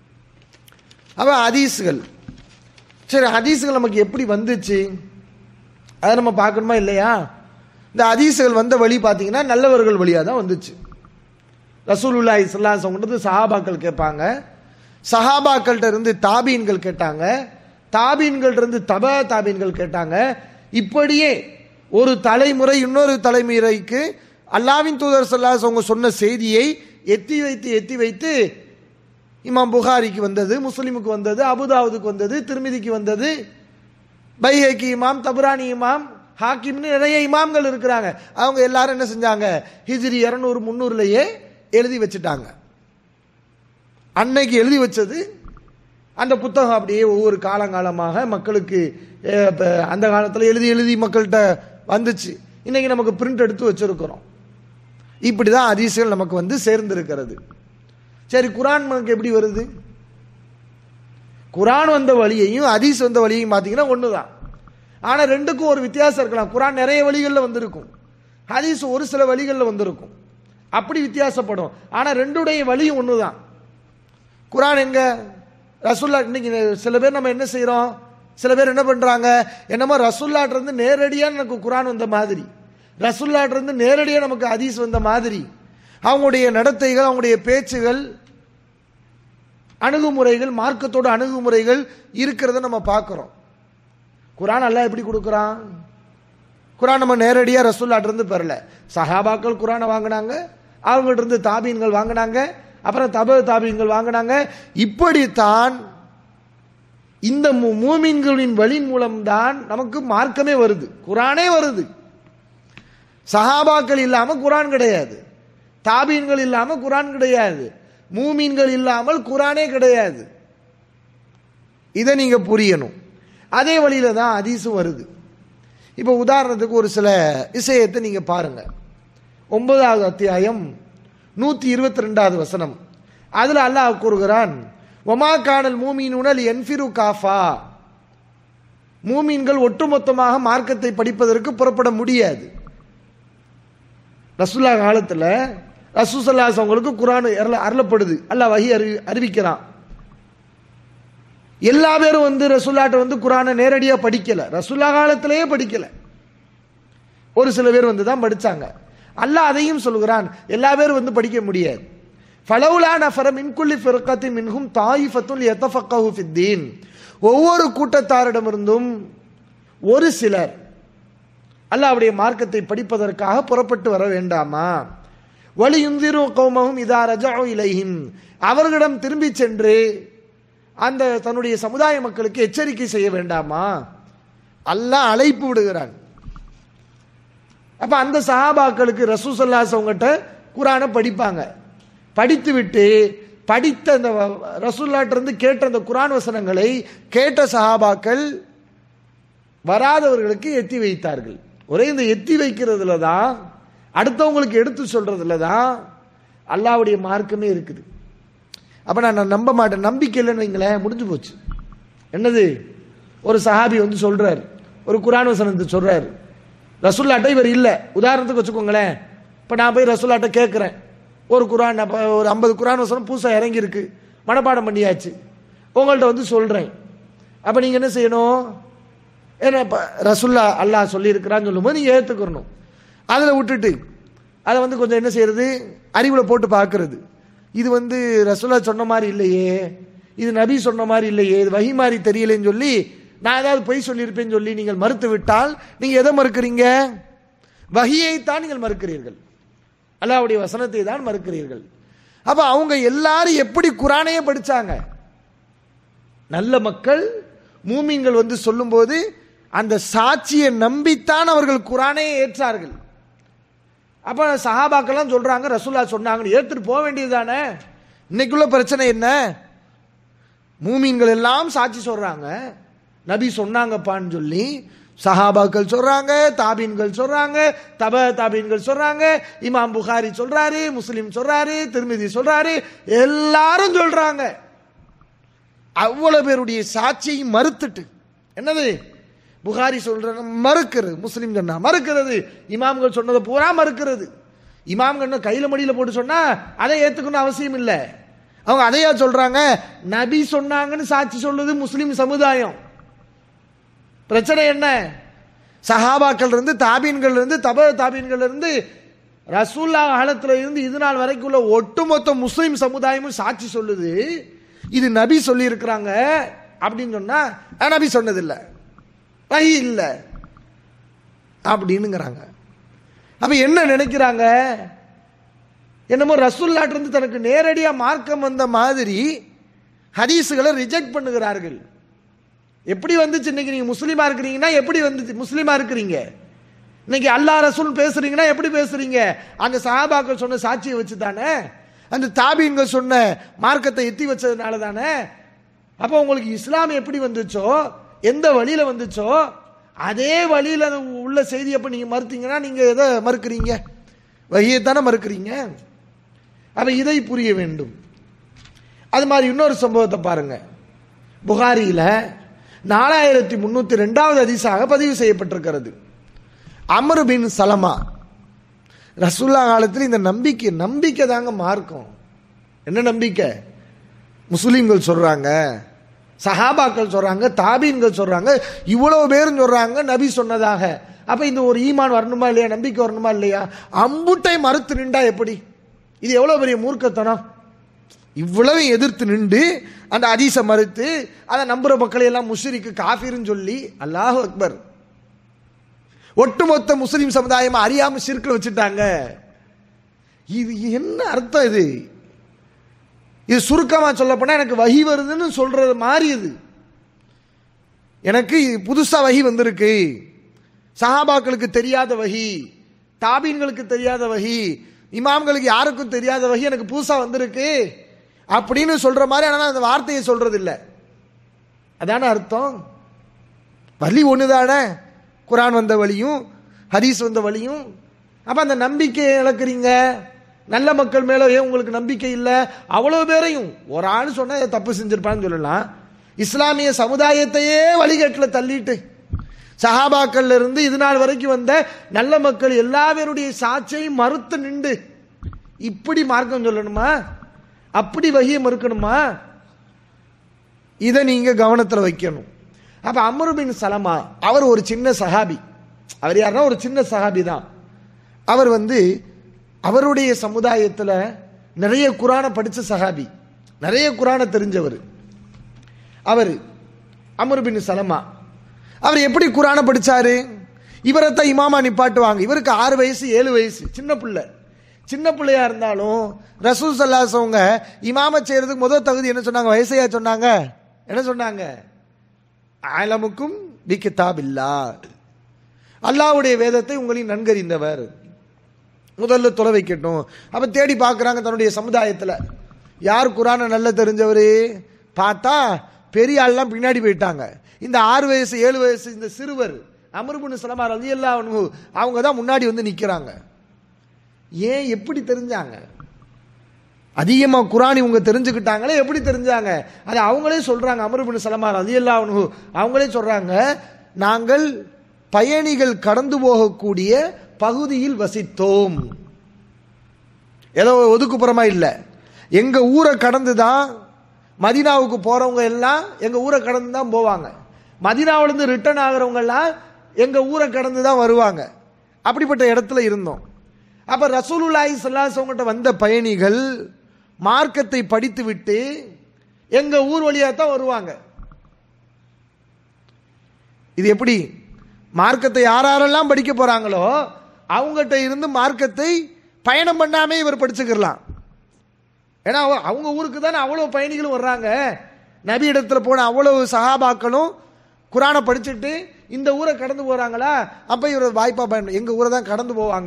அப்ப ஹதீஸ்கள் சரி ஹதீஸ்கள் நமக்கு எப்படி வந்துச்சு அதை நம்ம பார்க்கணுமா இல்லையா இந்த ஹதீஸ்கள் வந்த வழி பார்த்தீங்கன்னா நல்லவர்கள் வழியாக தான் வந்துச்சு ரசூலுல்லாஹி ஸல்லல்லாஹு அலைஹி வஸல்லம் சஹாபாக்கள் கேட்பாங்க சஹாபாக்கள்கிட்ட இருந்து தாபீன்கள் கேட்டாங்க தாபீன்கள் இருந்து தப தாபீன்கள் கேட்டாங்க இப்படியே ஒரு தலைமுறை இன்னொரு தலைமுறைக்கு அல்லாவின் தூதர் சொல்லாஸ் அவங்க சொன்ன செய்தியை எத்தி வைத்து எத்தி வைத்து இமாம் புகாரிக்கு வந்தது முஸ்லிமுக்கு வந்தது அபுதாவுதுக்கு வந்தது திருமிதிக்கு வந்தது பைஹக்கி இமாம் தபுரானி இமாம் ஹாக்கிம்னு நிறைய இமாம்கள் இருக்கிறாங்க அவங்க எல்லாரும் என்ன செஞ்சாங்க ஹிஜ்ரி இரநூறு முந்நூறுலையே எழுதி வச்சுட்டாங்க அன்னைக்கு எழுதி வச்சது அந்த புத்தகம் அப்படியே ஒவ்வொரு காலங்காலமாக மக்களுக்கு அஹ், இப்ப அந்த காலத்தில் எழுதி எழுதி மக்கள்கிட்ட வந்துச்சு இன்னைக்கு நமக்கு பிரிண்ட் எடுத்து வச்சிருக்கிறோம் இப்படி தான் அதிசயம் நமக்கு வந்து சேர்ந்திருக்கிறது சரி குரான் நமக்கு எப்படி வருது குரான் வந்த வழியையும் ஹதீஸ் வந்த வழியையும் பார்த்தீங்கன்னா ஒன்று தான் ஆனால் ரெண்டுக்கும் ஒரு வித்தியாசம் இருக்கலாம் குரான் நிறைய வழிகளில் வந்திருக்கும் ஹதீஸ் ஒரு சில வழிகளில் வந்திருக்கும் அப்படி வித்தியாசப்படும் ஆனால் ரெண்டுடைய வழியும் ஒன்று தான் குரான் எங்க ரசுல்லா இன்னைக்கு சில பேர் நம்ம என்ன செய்றோம் சில பேர் என்ன பண்றாங்க என்னமோ ரசுல்லாட்ட இருந்து நேரடியா நமக்கு குரான் வந்த மாதிரி ரசுல்லாட்ட இருந்து நேரடியா நமக்கு ஹதீஸ் வந்த மாதிரி அவங்களுடைய நடத்தைகள் அவங்களுடைய பேச்சுகள் அணுகுமுறைகள் மார்க்கத்தோட அணுகுமுறைகள் இருக்கிறத நம்ம பார்க்கிறோம் குரான் அல்லாஹ் எப்படி கொடுக்குறான் குரான் நம்ம நேரடியாக ரசூல்லாட்ட இருந்து பெறல சஹாபாக்கள் குரானை வாங்கினாங்க அவங்கள்ட்ட இருந்து தாபீன்கள் வாங்கினாங்க அப்புறம் தப தாபீன்கள் வாங்கினாங்க இப்படித்தான் இந்த மூ- மூமின்களின் வழி மூலம்தான் நமக்கு மார்க்கமே வருது குரானே வருது சஹாபாக்கள் இல்லாம குரான் கிடையாது தாபீன்கள் இல்லாம குரான் கிடையாது மூமீன்கள் இல்லாமல் குரானே கிடையாது இதை நீங்க புரியணும் அதே வழியில தான் ஹதீஸும் வருது இப்போ உதாரணத்துக்கு ஒரு சில விஷயத்தை நீங்க பாருங்க ஒன்பதாவது அத்தியாயம் நூத்தி இருபத்தி ரெண்டாவது வசனம் அதுல அல்லாஹ் கூறுகிறான் ஒமா காணல் மூமீனுனல் என்ஃபிரு காஃபா மூமீன்கள் ஒட்டுமொத்தமாக மார்க்கத்தை படிப்பதற்கு புறப்பட முடியாது ரசூல்லா காலத்துல ரசூசல்லாஸ் அவங்களுக்கு குரான் அருள- அருளப்படுது அல்லாஹ் வஹி அறி அறிவிக்கிறான் எல்லா பேரும் வந்து ரசூல்லாட்ட வந்து குரானை நேரடியா படிக்கல ரசூல்லா காலத்திலேயே படிக்கல ஒரு சில பேர் வந்து தான் படிச்சாங்க அல்லாஹ் அதையும் சொல்கிறான் எல்லா பேரும் வந்து படிக்க முடியாது ஃபலவுலா நஃபர மின்குல்லி ஃபிர்கத்தி மின்ஹும் தாயிஃபத்துல் யதஃபக்கஹு ஃபித்தீன் ஒவ்வொரு கூட்டத்தாரிடமிருந்தும் ஒரு சிலர் அல்லாஹ்வுடைய மார்க்கத்தை படிப்பதற்காக புறப்பட்டு வர வேண்டாமா வலியுந்திரு கௌமஹும் இதா ரஜஉ இலைஹிம் அவர்களிடம் திரும்பி சென்று அந்த தன்னுடைய சமுதாய மக்களுக்கு எச்சரிக்கை செய்ய வேண்டாமா அல்லாஹ் அழைப்பு விடுகிறான் அப்ப அந்த சஹாபாக்களுக்கு ரசூசல்லாஸ் அவங்ககிட்ட குரானை படிப்பாங்க படித்து விட்டு படித்த அந்த ரசூல்லாட்ட இருந்து கேட்ட அந்த குரான் வசனங்களை கேட்ட சஹாபாக்கள் வராதவர்களுக்கு எத்தி வைத்தார்கள் ஒரே இந்த எத்தி வைக்கிறதுல தான் அடுத்தவங்களுக்கு எடுத்து சொல்றதுல தான் அல்லாவுடைய மார்க்கமே இருக்குது அப்ப நான் நான் நம்ப மாட்டேன் நம்பிக்கை இல்லைன்னு வைங்களேன் முடிஞ்சு போச்சு என்னது ஒரு சஹாபி வந்து சொல்றாரு ஒரு குரான் வசனத்தை சொல்றாரு ரசுல்லாட்ட இவர் இல்லை உதாரணத்துக்கு வச்சுக்கோங்களேன் இப்போ நான் போய் ரசுல்லாட்ட கேட்குறேன் ஒரு குரான் அப்ப ஒரு ஐம்பது குரான் வசனம் புதுசாக இறங்கியிருக்கு மனப்பாடம் பண்ணியாச்சு உங்கள்கிட்ட வந்து சொல்கிறேன் அப்போ நீங்கள் என்ன செய்யணும் ஏன்னா இப்போ ரசுல்லா அல்லாஹ் சொல்லியிருக்கிறான்னு சொல்லும்போது நீங்கள் ஏற்றுக்கிறணும் அதில் விட்டுட்டு அதை வந்து கொஞ்சம் என்ன செய்யறது அறிவில் போட்டு பார்க்கறது இது வந்து ரசுல்லா சொன்ன மாதிரி இல்லையே இது நபி சொன்ன மாதிரி இல்லையே இது வகி மாதிரி தெரியலைன்னு சொல்லி நான் ஏதாவது பொய் சொல்லியிருப்பேன்னு சொல்லி நீங்கள் மறுத்து விட்டால் நீங்கள் எதை மறுக்கிறீங்க வகியைத்தான் நீங்கள் மறுக்கிறீர்கள் அல்லாஹ்வுடைய வசனத்தை தான் மறுக்கிறீர்கள் அப்ப அவங்க எல்லாரும் எப்படி குரானையே படிச்சாங்க நல்ல மக்கள் மூமின்கள் வந்து சொல்லும்போது அந்த சாட்சியை நம்பித்தான் அவர்கள் குரானை ஏற்றார்கள் அப்ப சஹாபாக்கெல்லாம் சொல்றாங்க ரசூல்லா சொன்னாங்கன்னு ஏத்துட்டு போக வேண்டியதுதானே இன்னைக்குள்ள பிரச்சனை என்ன மூமின்கள் எல்லாம் சாட்சி சொல்றாங்க நபி சொன்னாங்கப்பான்னு சொல்லி சஹாபாக்கள் சொல்றாங்க தாபீன்கள் சொல்றாங்க தப தாபீன்கள் சொல்றாங்க இமாம் புகாரி சொல்றாரு முஸ்லிம் சொல்றாரு திருமிதி சொல்றாரு எல்லாரும் சொல்றாங்க அவ்வளவு பேருடைய சாட்சியை மறுத்துட்டு என்னது புகாரி சொல்ற மறுக்கிறது முஸ்லிம் சொன்னா மறுக்கிறது இமாம்கள் சொன்னதை பூரா மறுக்கிறது இமாம்கள் கையில மடியில போட்டு சொன்னா அதை ஏத்துக்கணும் அவசியம் இல்லை அவங்க அதையா சொல்றாங்க நபி சொன்னாங்கன்னு சாட்சி சொல்லுது முஸ்லிம் சமுதாயம் பிரச்சனை என்ன சஹாபாக்கள் இருந்து தாபீன்கள் இருந்து தப தாபீன்கள் இருந்து ரசூல்லா காலத்துல இருந்து இது நாள் வரைக்கும் உள்ள ஒட்டுமொத்த முஸ்லிம் சமுதாயமும் சாட்சி சொல்லுது இது நபி சொல்லி இருக்கிறாங்க அப்படின்னு சொன்னா "அஹ், நபி சொன்னதில்லை வஹி இல்லை அப்படின்னுங்கிறாங்க அப்ப என்ன நினைக்கிறாங்க என்னமோ ரசூல்லாட்டு இருந்து தனக்கு நேரடியா மார்க்கம் வந்த மாதிரி ஹதீஸுகளை ரிஜெக்ட் பண்ணுகிறார்கள் எப்படி வந்துச்சு இன்னைக்கு நீங்க முஸ்லீமா இருக்கிறீங்கன்னா எப்படி வந்துச்சு முஸ்லீமா இருக்கிறீங்க இன்னைக்கு அல்லாஹ் ரசூல் பேசுறீங்கன்னா எப்படி பேசுறீங்க அந்த சஹாபாக்கள் சொன்ன சாட்சியை வச்சு தானே அந்த தாபீன்கள் சொன்ன மார்க்கத்தை எத்தி வச்சதுனால தானே அப்போ உங்களுக்கு இஸ்லாம் எப்படி வந்துச்சோ எந்த வழியில வந்துச்சோ அதே வழியில உள்ள செய்தி அப்ப நீங்க மறுத்தீங்கன்னா நீங்க எதை மறுக்கிறீங்க வழியை தானே மறுக்கிறீங்க அப்ப இதை புரிய வேண்டும் அது மாதிரி இன்னொரு சம்பவத்தை பாருங்க புகாரியில நாலாயிரத்தி முன்னூத்தி ரெண்டாவது அதிசாக பதிவு செய்யப்பட்டிருக்கிறது அமர் பின் சலமா ரசூல்லா காலத்தில் இந்த நம்பிக்கை நம்பிக்கை தாங்க மார்க்கம் என்ன நம்பிக்கை முஸ்லீம்கள் சொல்றாங்க சஹாபாக்கள் சொல்றாங்க தாபீன்கள் சொல்றாங்க இவ்வளவு பேரும் சொல்றாங்க நபி சொன்னதாக அப்ப இந்த ஒரு ஈமான் வரணுமா இல்லையா நம்பிக்கை வரணுமா இல்லையா அம்புட்டை மறுத்து நின்றா எப்படி இது எவ்வளவு பெரிய மூர்க்கத்தனம் இவ்வளவு எதிர்த்து நின்று அந்த அதீச மறுத்து அதை நம்புற மக்களை எல்லாம் முஷ்ரிக்கு காஃபிர்னு சொல்லி அல்லாஹ் அக்பர் ஒட்டுமொத்த முஸ்லிம் சமுதாயம் அறியாம சிற்கில் வச்சுட்டாங்க இது என்ன அர்த்தம் இது இது சுருக்கமா சொல்ல போனா எனக்கு வகி வருதுன்னு சொல்றது மாதிரி இது எனக்கு இது புதுசா வகி வந்திருக்கு சஹாபாக்களுக்கு தெரியாத வகி தாபீன்களுக்கு தெரியாத வகி இமாம்களுக்கு யாருக்கும் தெரியாத வகி எனக்கு புதுசா வந்திருக்கு அப்படின்னு சொல்ற மாதிரி ஆனா அந்த வார்த்தையை சொல்றது இல்லை அதான அர்த்தம் வழி ஒண்ணுதானே குரான் வந்த வழியும் ஹதீஸ் வந்த வழியும் அப்ப அந்த நம்பிக்கையை இழக்கிறீங்க நல்ல மக்கள் மேல ஏன் உங்களுக்கு நம்பிக்கை இல்லை அவ்வளவு பேரையும் ஒரு ஆள் சொன்னா இதை தப்பு செஞ்சிருப்பான்னு சொல்லலாம் இஸ்லாமிய சமுதாயத்தையே வழிகேட்டில் தள்ளிட்டு சஹாபாக்கள்ல இருந்து இது நாள் வரைக்கும் வந்த நல்ல மக்கள் எல்லா பேருடைய சாட்சியையும் மறுத்து நின்று இப்படி மார்க்கம் சொல்லணுமா அப்படி வகியை மறுக்கணுமா இதை நீங்க கவனத்துல வைக்கணும் அப்ப அம்ரு பின் சலமா அவர் ஒரு சின்ன சஹாபி அவர் யாருன்னா ஒரு சின்ன சஹாபி தான் அவர் வந்து அவருடைய சமுதாயத்துல நிறைய குரானை படிச்ச சஹாபி நிறைய குரானை தெரிஞ்சவர் அவர் அமர் பின் சலமா அவர் எப்படி குரானை படிச்சாரு இவரைத்தான் இமாமா நிப்பாட்டுவாங்க இவருக்கு ஆறு வயசு ஏழு வயசு சின்ன பிள்ளை சின்ன பிள்ளையா இருந்தாலும் ரசூல் சல்லாசவங்க இமாம செய்யறதுக்கு முதல் தகுதி என்ன சொன்னாங்க வயசையா சொன்னாங்க என்ன சொன்னாங்க ஆலமுக்கும் பி கிதாப் இல்லா அல்லாவுடைய வேதத்தை உங்களின் நன்கறிந்தவர் முதல்ல தொலை வைக்கட்டும் அப்ப தேடி பார்க்கறாங்க தன்னுடைய சமுதாயத்துல யார் குரானை நல்ல தெரிஞ்சவர் பார்த்தா பெரிய ஆள்லாம் பின்னாடி போயிட்டாங்க இந்த ஆறு வயசு ஏழு வயசு இந்த சிறுவர் அமர்புன் சலமா ரலி அவங்க தான் முன்னாடி வந்து நிக்கிறாங்க ஏன் எப்படி தெரிஞ்சாங்க அதிகமா குரான் இவங்க தெரிஞ்சுக்கிட்டாங்களே எப்படி தெரிஞ்சாங்க அது அவங்களே சொல்றாங்க அமருபின் சலமா ரதி அவங்களே சொல்றாங்க நாங்கள் பயணிகள் கடந்து போகக்கூடிய பகுதியில் வசித்தோம் ஏதோ ஒதுக்குப்புறமா இல்லை எங்க ஊரை கடந்து தான் மதினாவுக்கு போறவங்க எல்லாம் எங்க ஊரை கடந்து தான் போவாங்க மதினாவிலிருந்து ரிட்டர்ன் ஆகிறவங்க எல்லாம் எங்க ஊரை கடந்து தான் வருவாங்க அப்படிப்பட்ட இடத்துல இருந்தோம் அப்ப ரசூலுல்லாஹி ஸல்லல்லாஹு வந்த பயணிகள் மார்க்கத்தை படித்து விட்டு எங்க ஊர் வழியா தான் வருவாங்க இது எப்படி மார்க்கத்தை யார் யாரெல்லாம் படிக்க போறாங்களோ அவங்ககிட்ட இருந்து மார்க்கத்தை பயணம் பண்ணாமே இவர் படிச்சுக்கலாம் ஏன்னா அவ- அவங்க ஊருக்கு தானே அவ்வளவு பயணிகளும் வர்றாங்க நபி இடத்துல போன அவ்வளவு சஹாபாக்களும் குரானை படிச்சுட்டு இந்த ஊரை கடந்து போறாங்களா அப்ப இவர் வாய்ப்பா பயன் எங்க ஊரை தான் கடந்து போவாங்க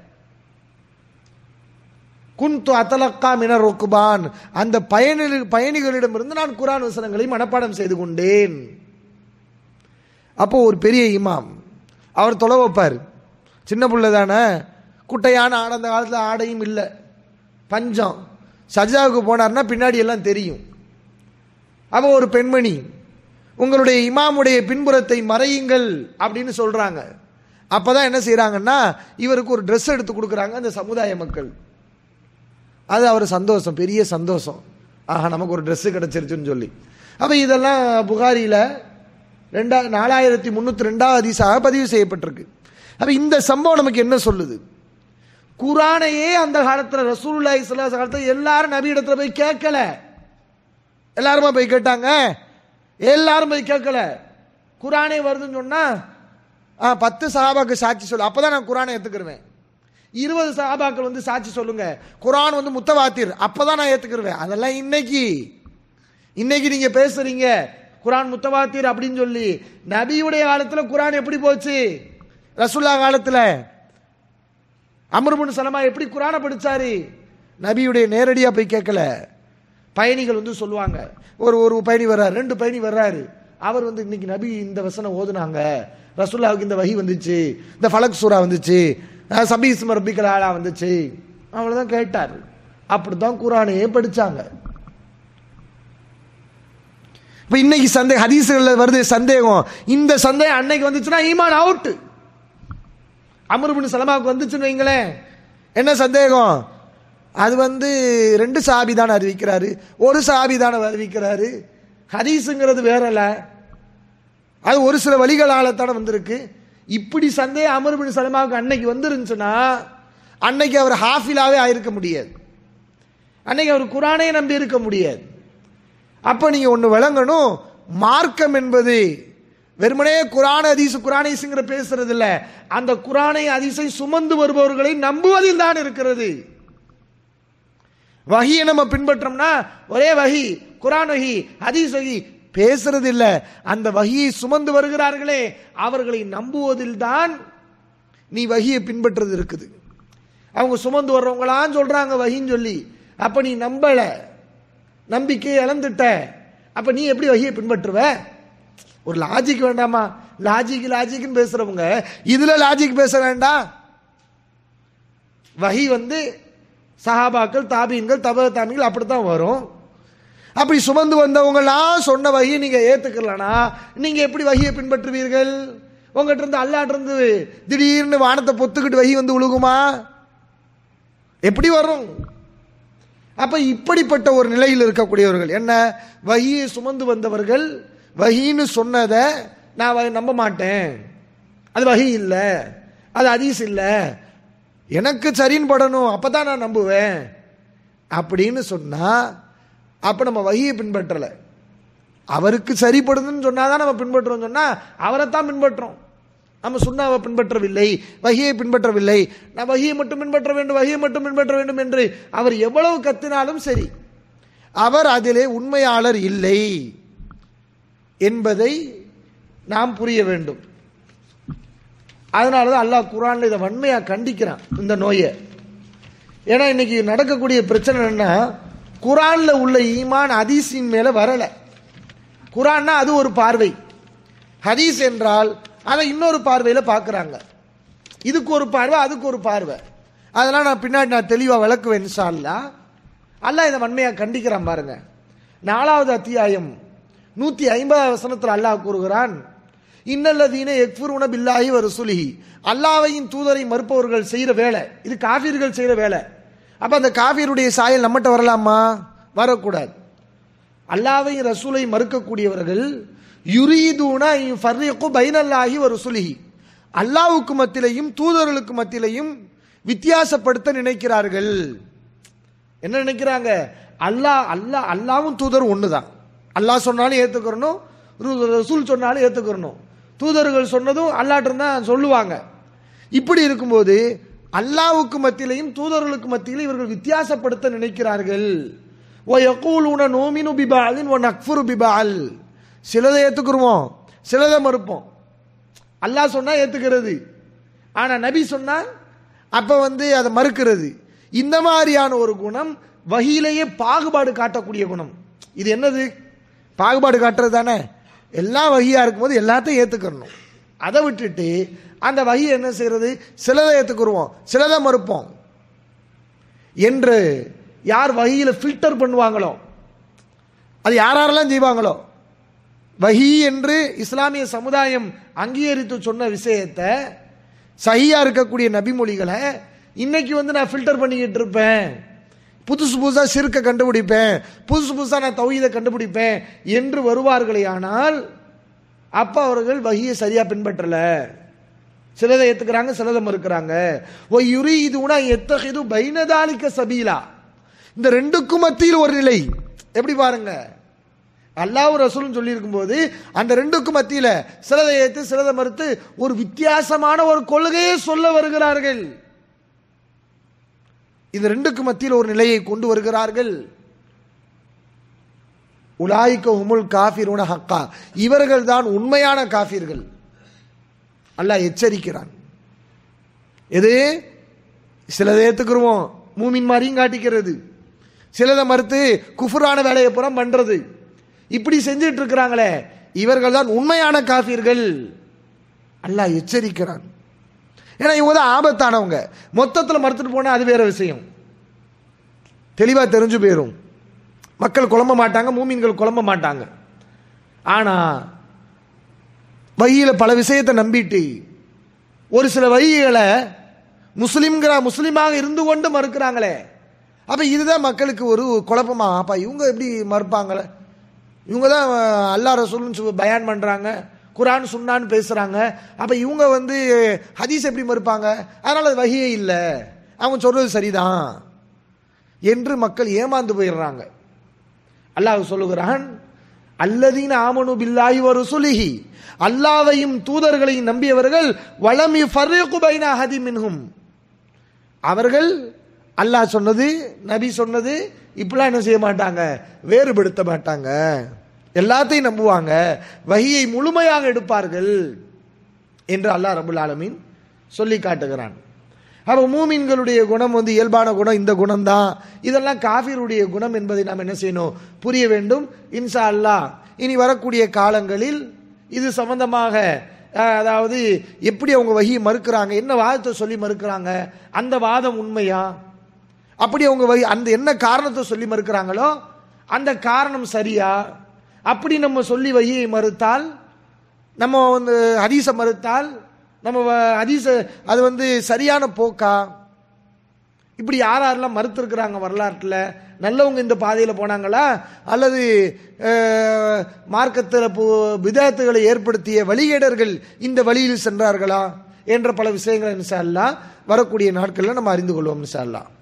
குந்து அத்தலக்கா மின ருக்குபான் அந்த பயணி பயணிகளிடமிருந்து நான் குரான் வசனங்களை மனப்பாடம் செய்து கொண்டேன் அப்போ ஒரு பெரிய இமாம் அவர் தொலை வைப்பார் சின்ன பிள்ளை தானே குட்டையான ஆடை அந்த காலத்தில் ஆடையும் இல்லை பஞ்சம் சஜாவுக்கு போனார்னா பின்னாடி எல்லாம் தெரியும் அப்போ ஒரு பெண்மணி உங்களுடைய இமாமுடைய பின்புறத்தை மறையுங்கள் அப்படின்னு சொல்றாங்க அப்பதான் என்ன செய்றாங்கன்னா இவருக்கு ஒரு Dress எடுத்து கொடுக்குறாங்க அந்த சமுதாய மக்கள் அது அவர் சந்தோஷம் பெரிய சந்தோஷம் ஆஹா நமக்கு ஒரு Dress கிடைச்சிருச்சுன்னு சொல்லி அப்ப இதெல்லாம் புகாரியில ரெண்டா நாலாயிரத்தி முன்னூத்தி ரெண்டாவது ஹதீஸாக பதிவு செய்யப்பட்டிருக்கு அப்ப இந்த சம்பவம் நமக்கு என்ன சொல்லுது குரானையே அந்த காலத்துல ரசூலுல்லாஹி ஸல்லல்லாஹு அலைஹி காலத்துல எல்லாரும் நபி இடத்துல போய் கேட்கல எல்லாருமா போய் கேட்டாங்க எல்லாரும் போய் கேட்கல குரானே வருதுன்னு சொன்னா ஆ பத்து சஹாபாக்கு சாட்சி சொல்லு அப்பதான் நான் குரானை ஏத்துக்கிருவேன் இருபது சஹாபாக்கள் வந்து சாட்சி சொல்லுங்க குரான் வந்து முத்தவாத்திர் அப்பதான் நான் ஏத்துக்கிருவேன் அதெல்லாம் இன்னைக்கு இன்னைக்கு நீங்க பேசுறீங்க குரான் முத்தவாத்திர் அப்படின்னு சொல்லி நபியுடைய காலத்துல குரான் எப்படி போச்சு ரசுல்லா காலத்துல அமர்புன் சலமா எப்படி குரானை படிச்சாரு நபியுடைய நேரடியா போய் கேட்கல பயணிகள் வந்து சொல்லுவாங்க ஒரு ஒரு பயணி வர்றாரு ரெண்டு பயணி வர்றாரு அவர் வந்து இன்னைக்கு நபி இந்த வசனம் ஓதுனாங்க ரசுல்லாவுக்கு இந்த வகி வந்துச்சு இந்த ஃபலக் சூரா வந்துச்சு அஹ் சபி இஸ்ம ரப்பிக்கல் ஆலா வந்துச்சு அவ்வளவுதான் கேட்டார் அப்படித்தான் குரானையே படிச்சாங்க இப்ப இன்னைக்கு சந்தேகம் ஹதீசுகள்ல வருது சந்தேகம் இந்த சந்தேகம் அன்னைக்கு வந்துச்சுன்னா ஈமான் அவுட் அமருபின் சலமாவுக்கு வந்துச்சுன்னு வைங்களேன் என்ன சந்தேகம் அது வந்து ரெண்டு சாபி தானே அறிவிக்கிறாரு ஒரு சாபி தானே அறிவிக்கிறாரு ஹதீஸுங்கிறது வேறல அது ஒரு சில வழிகளால தானே வந்திருக்கு இப்படி சந்தேகம் அமருபின் சலமாவுக்கு அன்னைக்கு வந்துருந்துச்சுன்னா அன்னைக்கு அவர் ஹாஃபிலாவே ஆயிருக்க முடியாது அன்னைக்கு அவர் குரானே நம்பி இருக்க முடியாது அப்ப நீங்க ஒண்ணு விளங்கணும் மார்க்கம் என்பது வெறுமனே குரான அதிசு குரானேசுங்கிற பேசுறது இல்ல அந்த குரானை அதிசை சுமந்து வருபவர்களை நம்புவதில் தான் இருக்கிறது வகியை நம்ம பின்பற்றோம்னா ஒரே வகி குரான் வகி ஹதீஸ் வகி பேசுறது இல்ல அந்த வகியை சுமந்து வருகிறார்களே அவர்களை நம்புவதில் தான் நீ வகியை பின்பற்றுறது இருக்குது அவங்க சுமந்து வர்றவங்களாம் சொல்றாங்க வகின்னு சொல்லி அப்ப நீ நம்பல நம்பிக்கையை இழந்துட்ட அப்ப நீ எப்படி வகியை பின்பற்றுவ ஒரு லாஜிக் வேண்டாமா லாஜிக் லாஜிக்னு பேசுறவங்க இதுல லாஜிக் பேச வேண்டாம் வகி வந்து சஹாபாக்கள் தாபீன்கள் தப தாபீன்கள் அப்படித்தான் வரும் அப்படி சுமந்து வந்தவங்கலாம் சொன்ன வகையை நீங்க ஏத்துக்கலனா நீங்க எப்படி வகையை பின்பற்றுவீர்கள் உங்ககிட்ட இருந்து அல்லாட்ட இருந்து திடீர்னு வானத்தை பொத்துக்கிட்டு வகி வந்து விழுகுமா எப்படி வரும் அப்ப இப்படிப்பட்ட ஒரு நிலையில் இருக்கக்கூடியவர்கள் என்ன வகியை சுமந்து வந்தவர்கள் வகின்னு சொன்னதை நான் வ- நம்ப மாட்டேன் அது வகி இல்லை அது அதீஸ் இல்லை எனக்கு சரின்னு படணும் அப்பதான் நான் நம்புவேன் அப்படின்னு சொன்னா அப்ப நம்ம வகியை பின்பற்றல அவருக்கு சரிப்படுதுன்னு சொன்னாதான் நம்ம பின்பற்றுறோம் சொன்னா அவரைத்தான் பின்பற்றோம் நம்ம சுண்ணாவை பின்பற்றவில்லை வகியை பின்பற்றவில்லை நான் வகியை மட்டும் பின்பற்ற வேண்டும் வகியை மட்டும் பின்பற்ற வேண்டும் என்று அவர் எவ்வளவு கத்தினாலும் சரி அவர் அதிலே உண்மையாளர் இல்லை என்பதை நாம் புரிய வேண்டும் அதனால தான் அல்லாஹ் குரான்ல இதை வன்மையா கண்டிக்கிறான் இந்த நோயை ஏன்னா இன்னைக்கு நடக்கக்கூடிய பிரச்சனை என்ன குரான்ல உள்ள ஈமான் ஹதீஸின் மேல வரல குரான்னா அது ஒரு பார்வை ஹதீஸ் என்றால் அதை இன்னொரு பார்வையில பார்க்கறாங்க இதுக்கு ஒரு பார்வை அதுக்கு ஒரு பார்வை அதெல்லாம் நான் பின்னாடி நான் தெளிவா விளக்குவேன் இன்ஷா அல்லாஹ் அல்லாஹ் இதை வன்மையா கண்டிக்கிறான் பாருங்க நாலாவது அத்தியாயம் நூத்தி ஐம்பதாவது வசனத்தில் அல்லாஹ் கூறுகிறான் இன்னல்லதீன எக்ஃபுருன பில்லாஹி வ ரசூலிஹி அல்லாஹ்வையும் தூதரை மறுப்பவர்கள் செய்யற வேலை இது காஃபிர்கள் செய்யற வேலை அப்ப அந்த காஃபியருடைய சாயல் நம்மகிட்ட வரலாமா வரக்கூடாது அல்லாஹ்வையும் ரசூலை மறுக்கக்கூடியவர்கள் யுரீதூன ஃபர்ரிக்கு பைனல்லாஹி வ ரசூலிஹி அல்லாஹ்வுக்கு மத்தியிலையும் தூதர்களுக்கு மத்தியிலையும் வித்தியாசப்படுத்த நினைக்கிறார்கள் என்ன நினைக்கிறாங்க அல்லாஹ் அல்லாஹ் அல்லாவும் தூதர் ஒண்ணுதான் அல்லாஹ் சொன்னாலும் ஏத்துக்கிறணும் ரு- ரசூல் சொன்னாலும் ஏத்துக்கிறணும் தூதர்கள் சொன்னதும் அல்லாட்ட தான் சொல்லுவாங்க இப்படி இருக்கும்போது அல்லாவுக்கு மத்தியிலையும் தூதர்களுக்கு மத்தியிலும் இவர்கள் வித்தியாசப்படுத்த நினைக்கிறார்கள் ஓ யக்கூலூன நோமினு பிபாலின் ஓ நக்ஃபுரு பிபால் சிலதை ஏத்துக்குருவோம் சிலதை மறுப்போம் அல்லாஹ் சொன்னா ஏத்துக்கிறது ஆனா நபி சொன்னா அப்ப வந்து அதை மறுக்கிறது இந்த மாதிரியான ஒரு குணம் வகையிலேயே பாகுபாடு காட்டக்கூடிய குணம் இது என்னது பாகுபாடு காட்டுறது தானே எல்லாம் வகையா இருக்கும்போது எல்லாத்தையும் ஏத்துக்கணும் அதை விட்டுட்டு அந்த வகை என்ன செய்யறது சிலதை ஏத்துக்குருவோம் சிலதை மறுப்போம் என்று யார் வகையில ஃபில்டர் பண்ணுவாங்களோ அது யார் யாரெல்லாம் செய்வாங்களோ வஹி என்று இஸ்லாமிய சமுதாயம் அங்கீகரித்து சொன்ன விஷயத்தை சஹியா இருக்கக்கூடிய நபிமொழிகளை இன்னைக்கு வந்து நான் ஃபில்டர் பண்ணிக்கிட்டு இருப்பேன் புதுசு புதுசா சிறுக்க கண்டுபிடிப்பேன் புதுசு புதுசா நான் தௌஹீதை கண்டுபிடிப்பேன் என்று வருவார்களே ஆனால் அப்ப அவர்கள் வகியை சரியா பின்பற்றல சிலதை ஏத்துக்கிறாங்க சிலதை மறுக்கிறாங்க ஓ யுரி இது உனா எத்தகிது பைனதாலிக்க சபீலா இந்த ரெண்டுக்கும் மத்தியில் ஒரு நிலை எப்படி பாருங்க அல்லாஹ் ரசூலும் சொல்லியிருக்கும் போது அந்த ரெண்டுக்கும் மத்தியில சிலதை ஏற்று சிலதை மறுத்து ஒரு வித்தியாசமான ஒரு கொள்கையை சொல்ல வருகிறார்கள் இந்த ரெண்டுக்கு மத்தியில் ஒரு நிலையை கொண்டு வருகிறார்கள் உலாய்க்க உமுல் காஃபிருன ஹக்கா இவர்கள் தான் உண்மையான காஃபிர்கள் அல்லாஹ் எச்சரிக்கிறான் எது சிலதை ஏத்துக்குருவோம் மூமின் மாதிரியும் காட்டிக்கிறது சிலதை மறுத்து குஃபுரான வேலையை புறம் பண்றது இப்படி செஞ்சுட்டு இருக்கிறாங்களே இவர்கள் தான் உண்மையான காஃபிர்கள் அல்லாஹ் எச்சரிக்கிறான் ஏன்னா இவங்க தான் ஆபத்தானவங்க மொத்தத்தில் மறுத்துட்டு போனால் அது வேற விஷயம் தெளிவாக தெரிஞ்சு போயிடும் மக்கள் குழம்ப மாட்டாங்க மூமின்கள் குழம்ப மாட்டாங்க ஆனால் வழியில் பல விஷயத்தை நம்பிட்டு ஒரு சில வழிகளை முஸ்லிம்கிற முஸ்லீமாக இருந்து கொண்டு மறுக்கிறாங்களே அப்போ இதுதான் மக்களுக்கு ஒரு குழப்பமா அப்பா இவங்க எப்படி மறுப்பாங்களே இவங்க தான் அல்லா ரசூல்னு சொல்லி பயான் பண்ணுறாங்க குரான் சுன்னான்னு பேசுகிறாங்க அப்போ இவங்க வந்து ஹதீஸ் எப்படி மறுப்பாங்க அதனால் அது வகையே இல்லை அவங்க சொல்கிறது சரிதான் என்று மக்கள் ஏமாந்து போயிடுறாங்க அல்லாஹ் சொல்லுகிறான் அல்லதீன ஆமனு பில்லாஹி வ ருசுலிஹி அல்லாவையும் தூதர்களையும் நம்பியவர்கள் வளமி ஃபர்ரிகு பைன அஹதி மின்ஹும் அவர்கள் அல்லாஹ் சொன்னது நபி சொன்னது இப்படிலாம் என்ன செய்ய மாட்டாங்க வேறுபடுத்த மாட்டாங்க எல்லாத்தையும் நம்புவாங்க வகியை முழுமையாக எடுப்பார்கள் என்று அல்லாஹ் ரபுல் ஆலமீன் சொல்லி காட்டுகிறான் அப்போ மூமின்களுடைய குணம் வந்து இயல்பான குணம் இந்த குணம் தான் இதெல்லாம் காஃபிருடைய குணம் என்பதை நாம் என்ன செய்யணும் புரிய வேண்டும் இன்சா அல்லாஹ் இனி வரக்கூடிய காலங்களில் இது சம்பந்தமாக அஹ், அதாவது எப்படி அவங்க வகியை மறுக்கிறாங்க என்ன வாதத்தை சொல்லி மறுக்கிறாங்க அந்த வாதம் உண்மையா அப்படி அவங்க வகி அந்த என்ன காரணத்தை சொல்லி மறுக்கிறாங்களோ அந்த காரணம் சரியா அப்படி நம்ம சொல்லி வகியை மறுத்தால் நம்ம வந்து ஹதீஸை மறுத்தால் நம்ம வ- ஹதீஸ அது வந்து சரியான போக்கா இப்படி யார் யாரெல்லாம் மறுத்திருக்கிறாங்க வரலாற்றில் நல்லவங்க இந்த பாதையில் போனாங்களா அல்லது அஹ், மார்க்கத்தில் போ விதத்துகளை ஏற்படுத்திய வழிகேடர்கள் இந்த வழியில் சென்றார்களா என்ற பல விஷயங்கள் இன்ஷா அல்லாஹ் வரக்கூடிய நாட்களில் நம்ம அறிந்து கொள்வோம் இன்ஷா அல்லாஹ்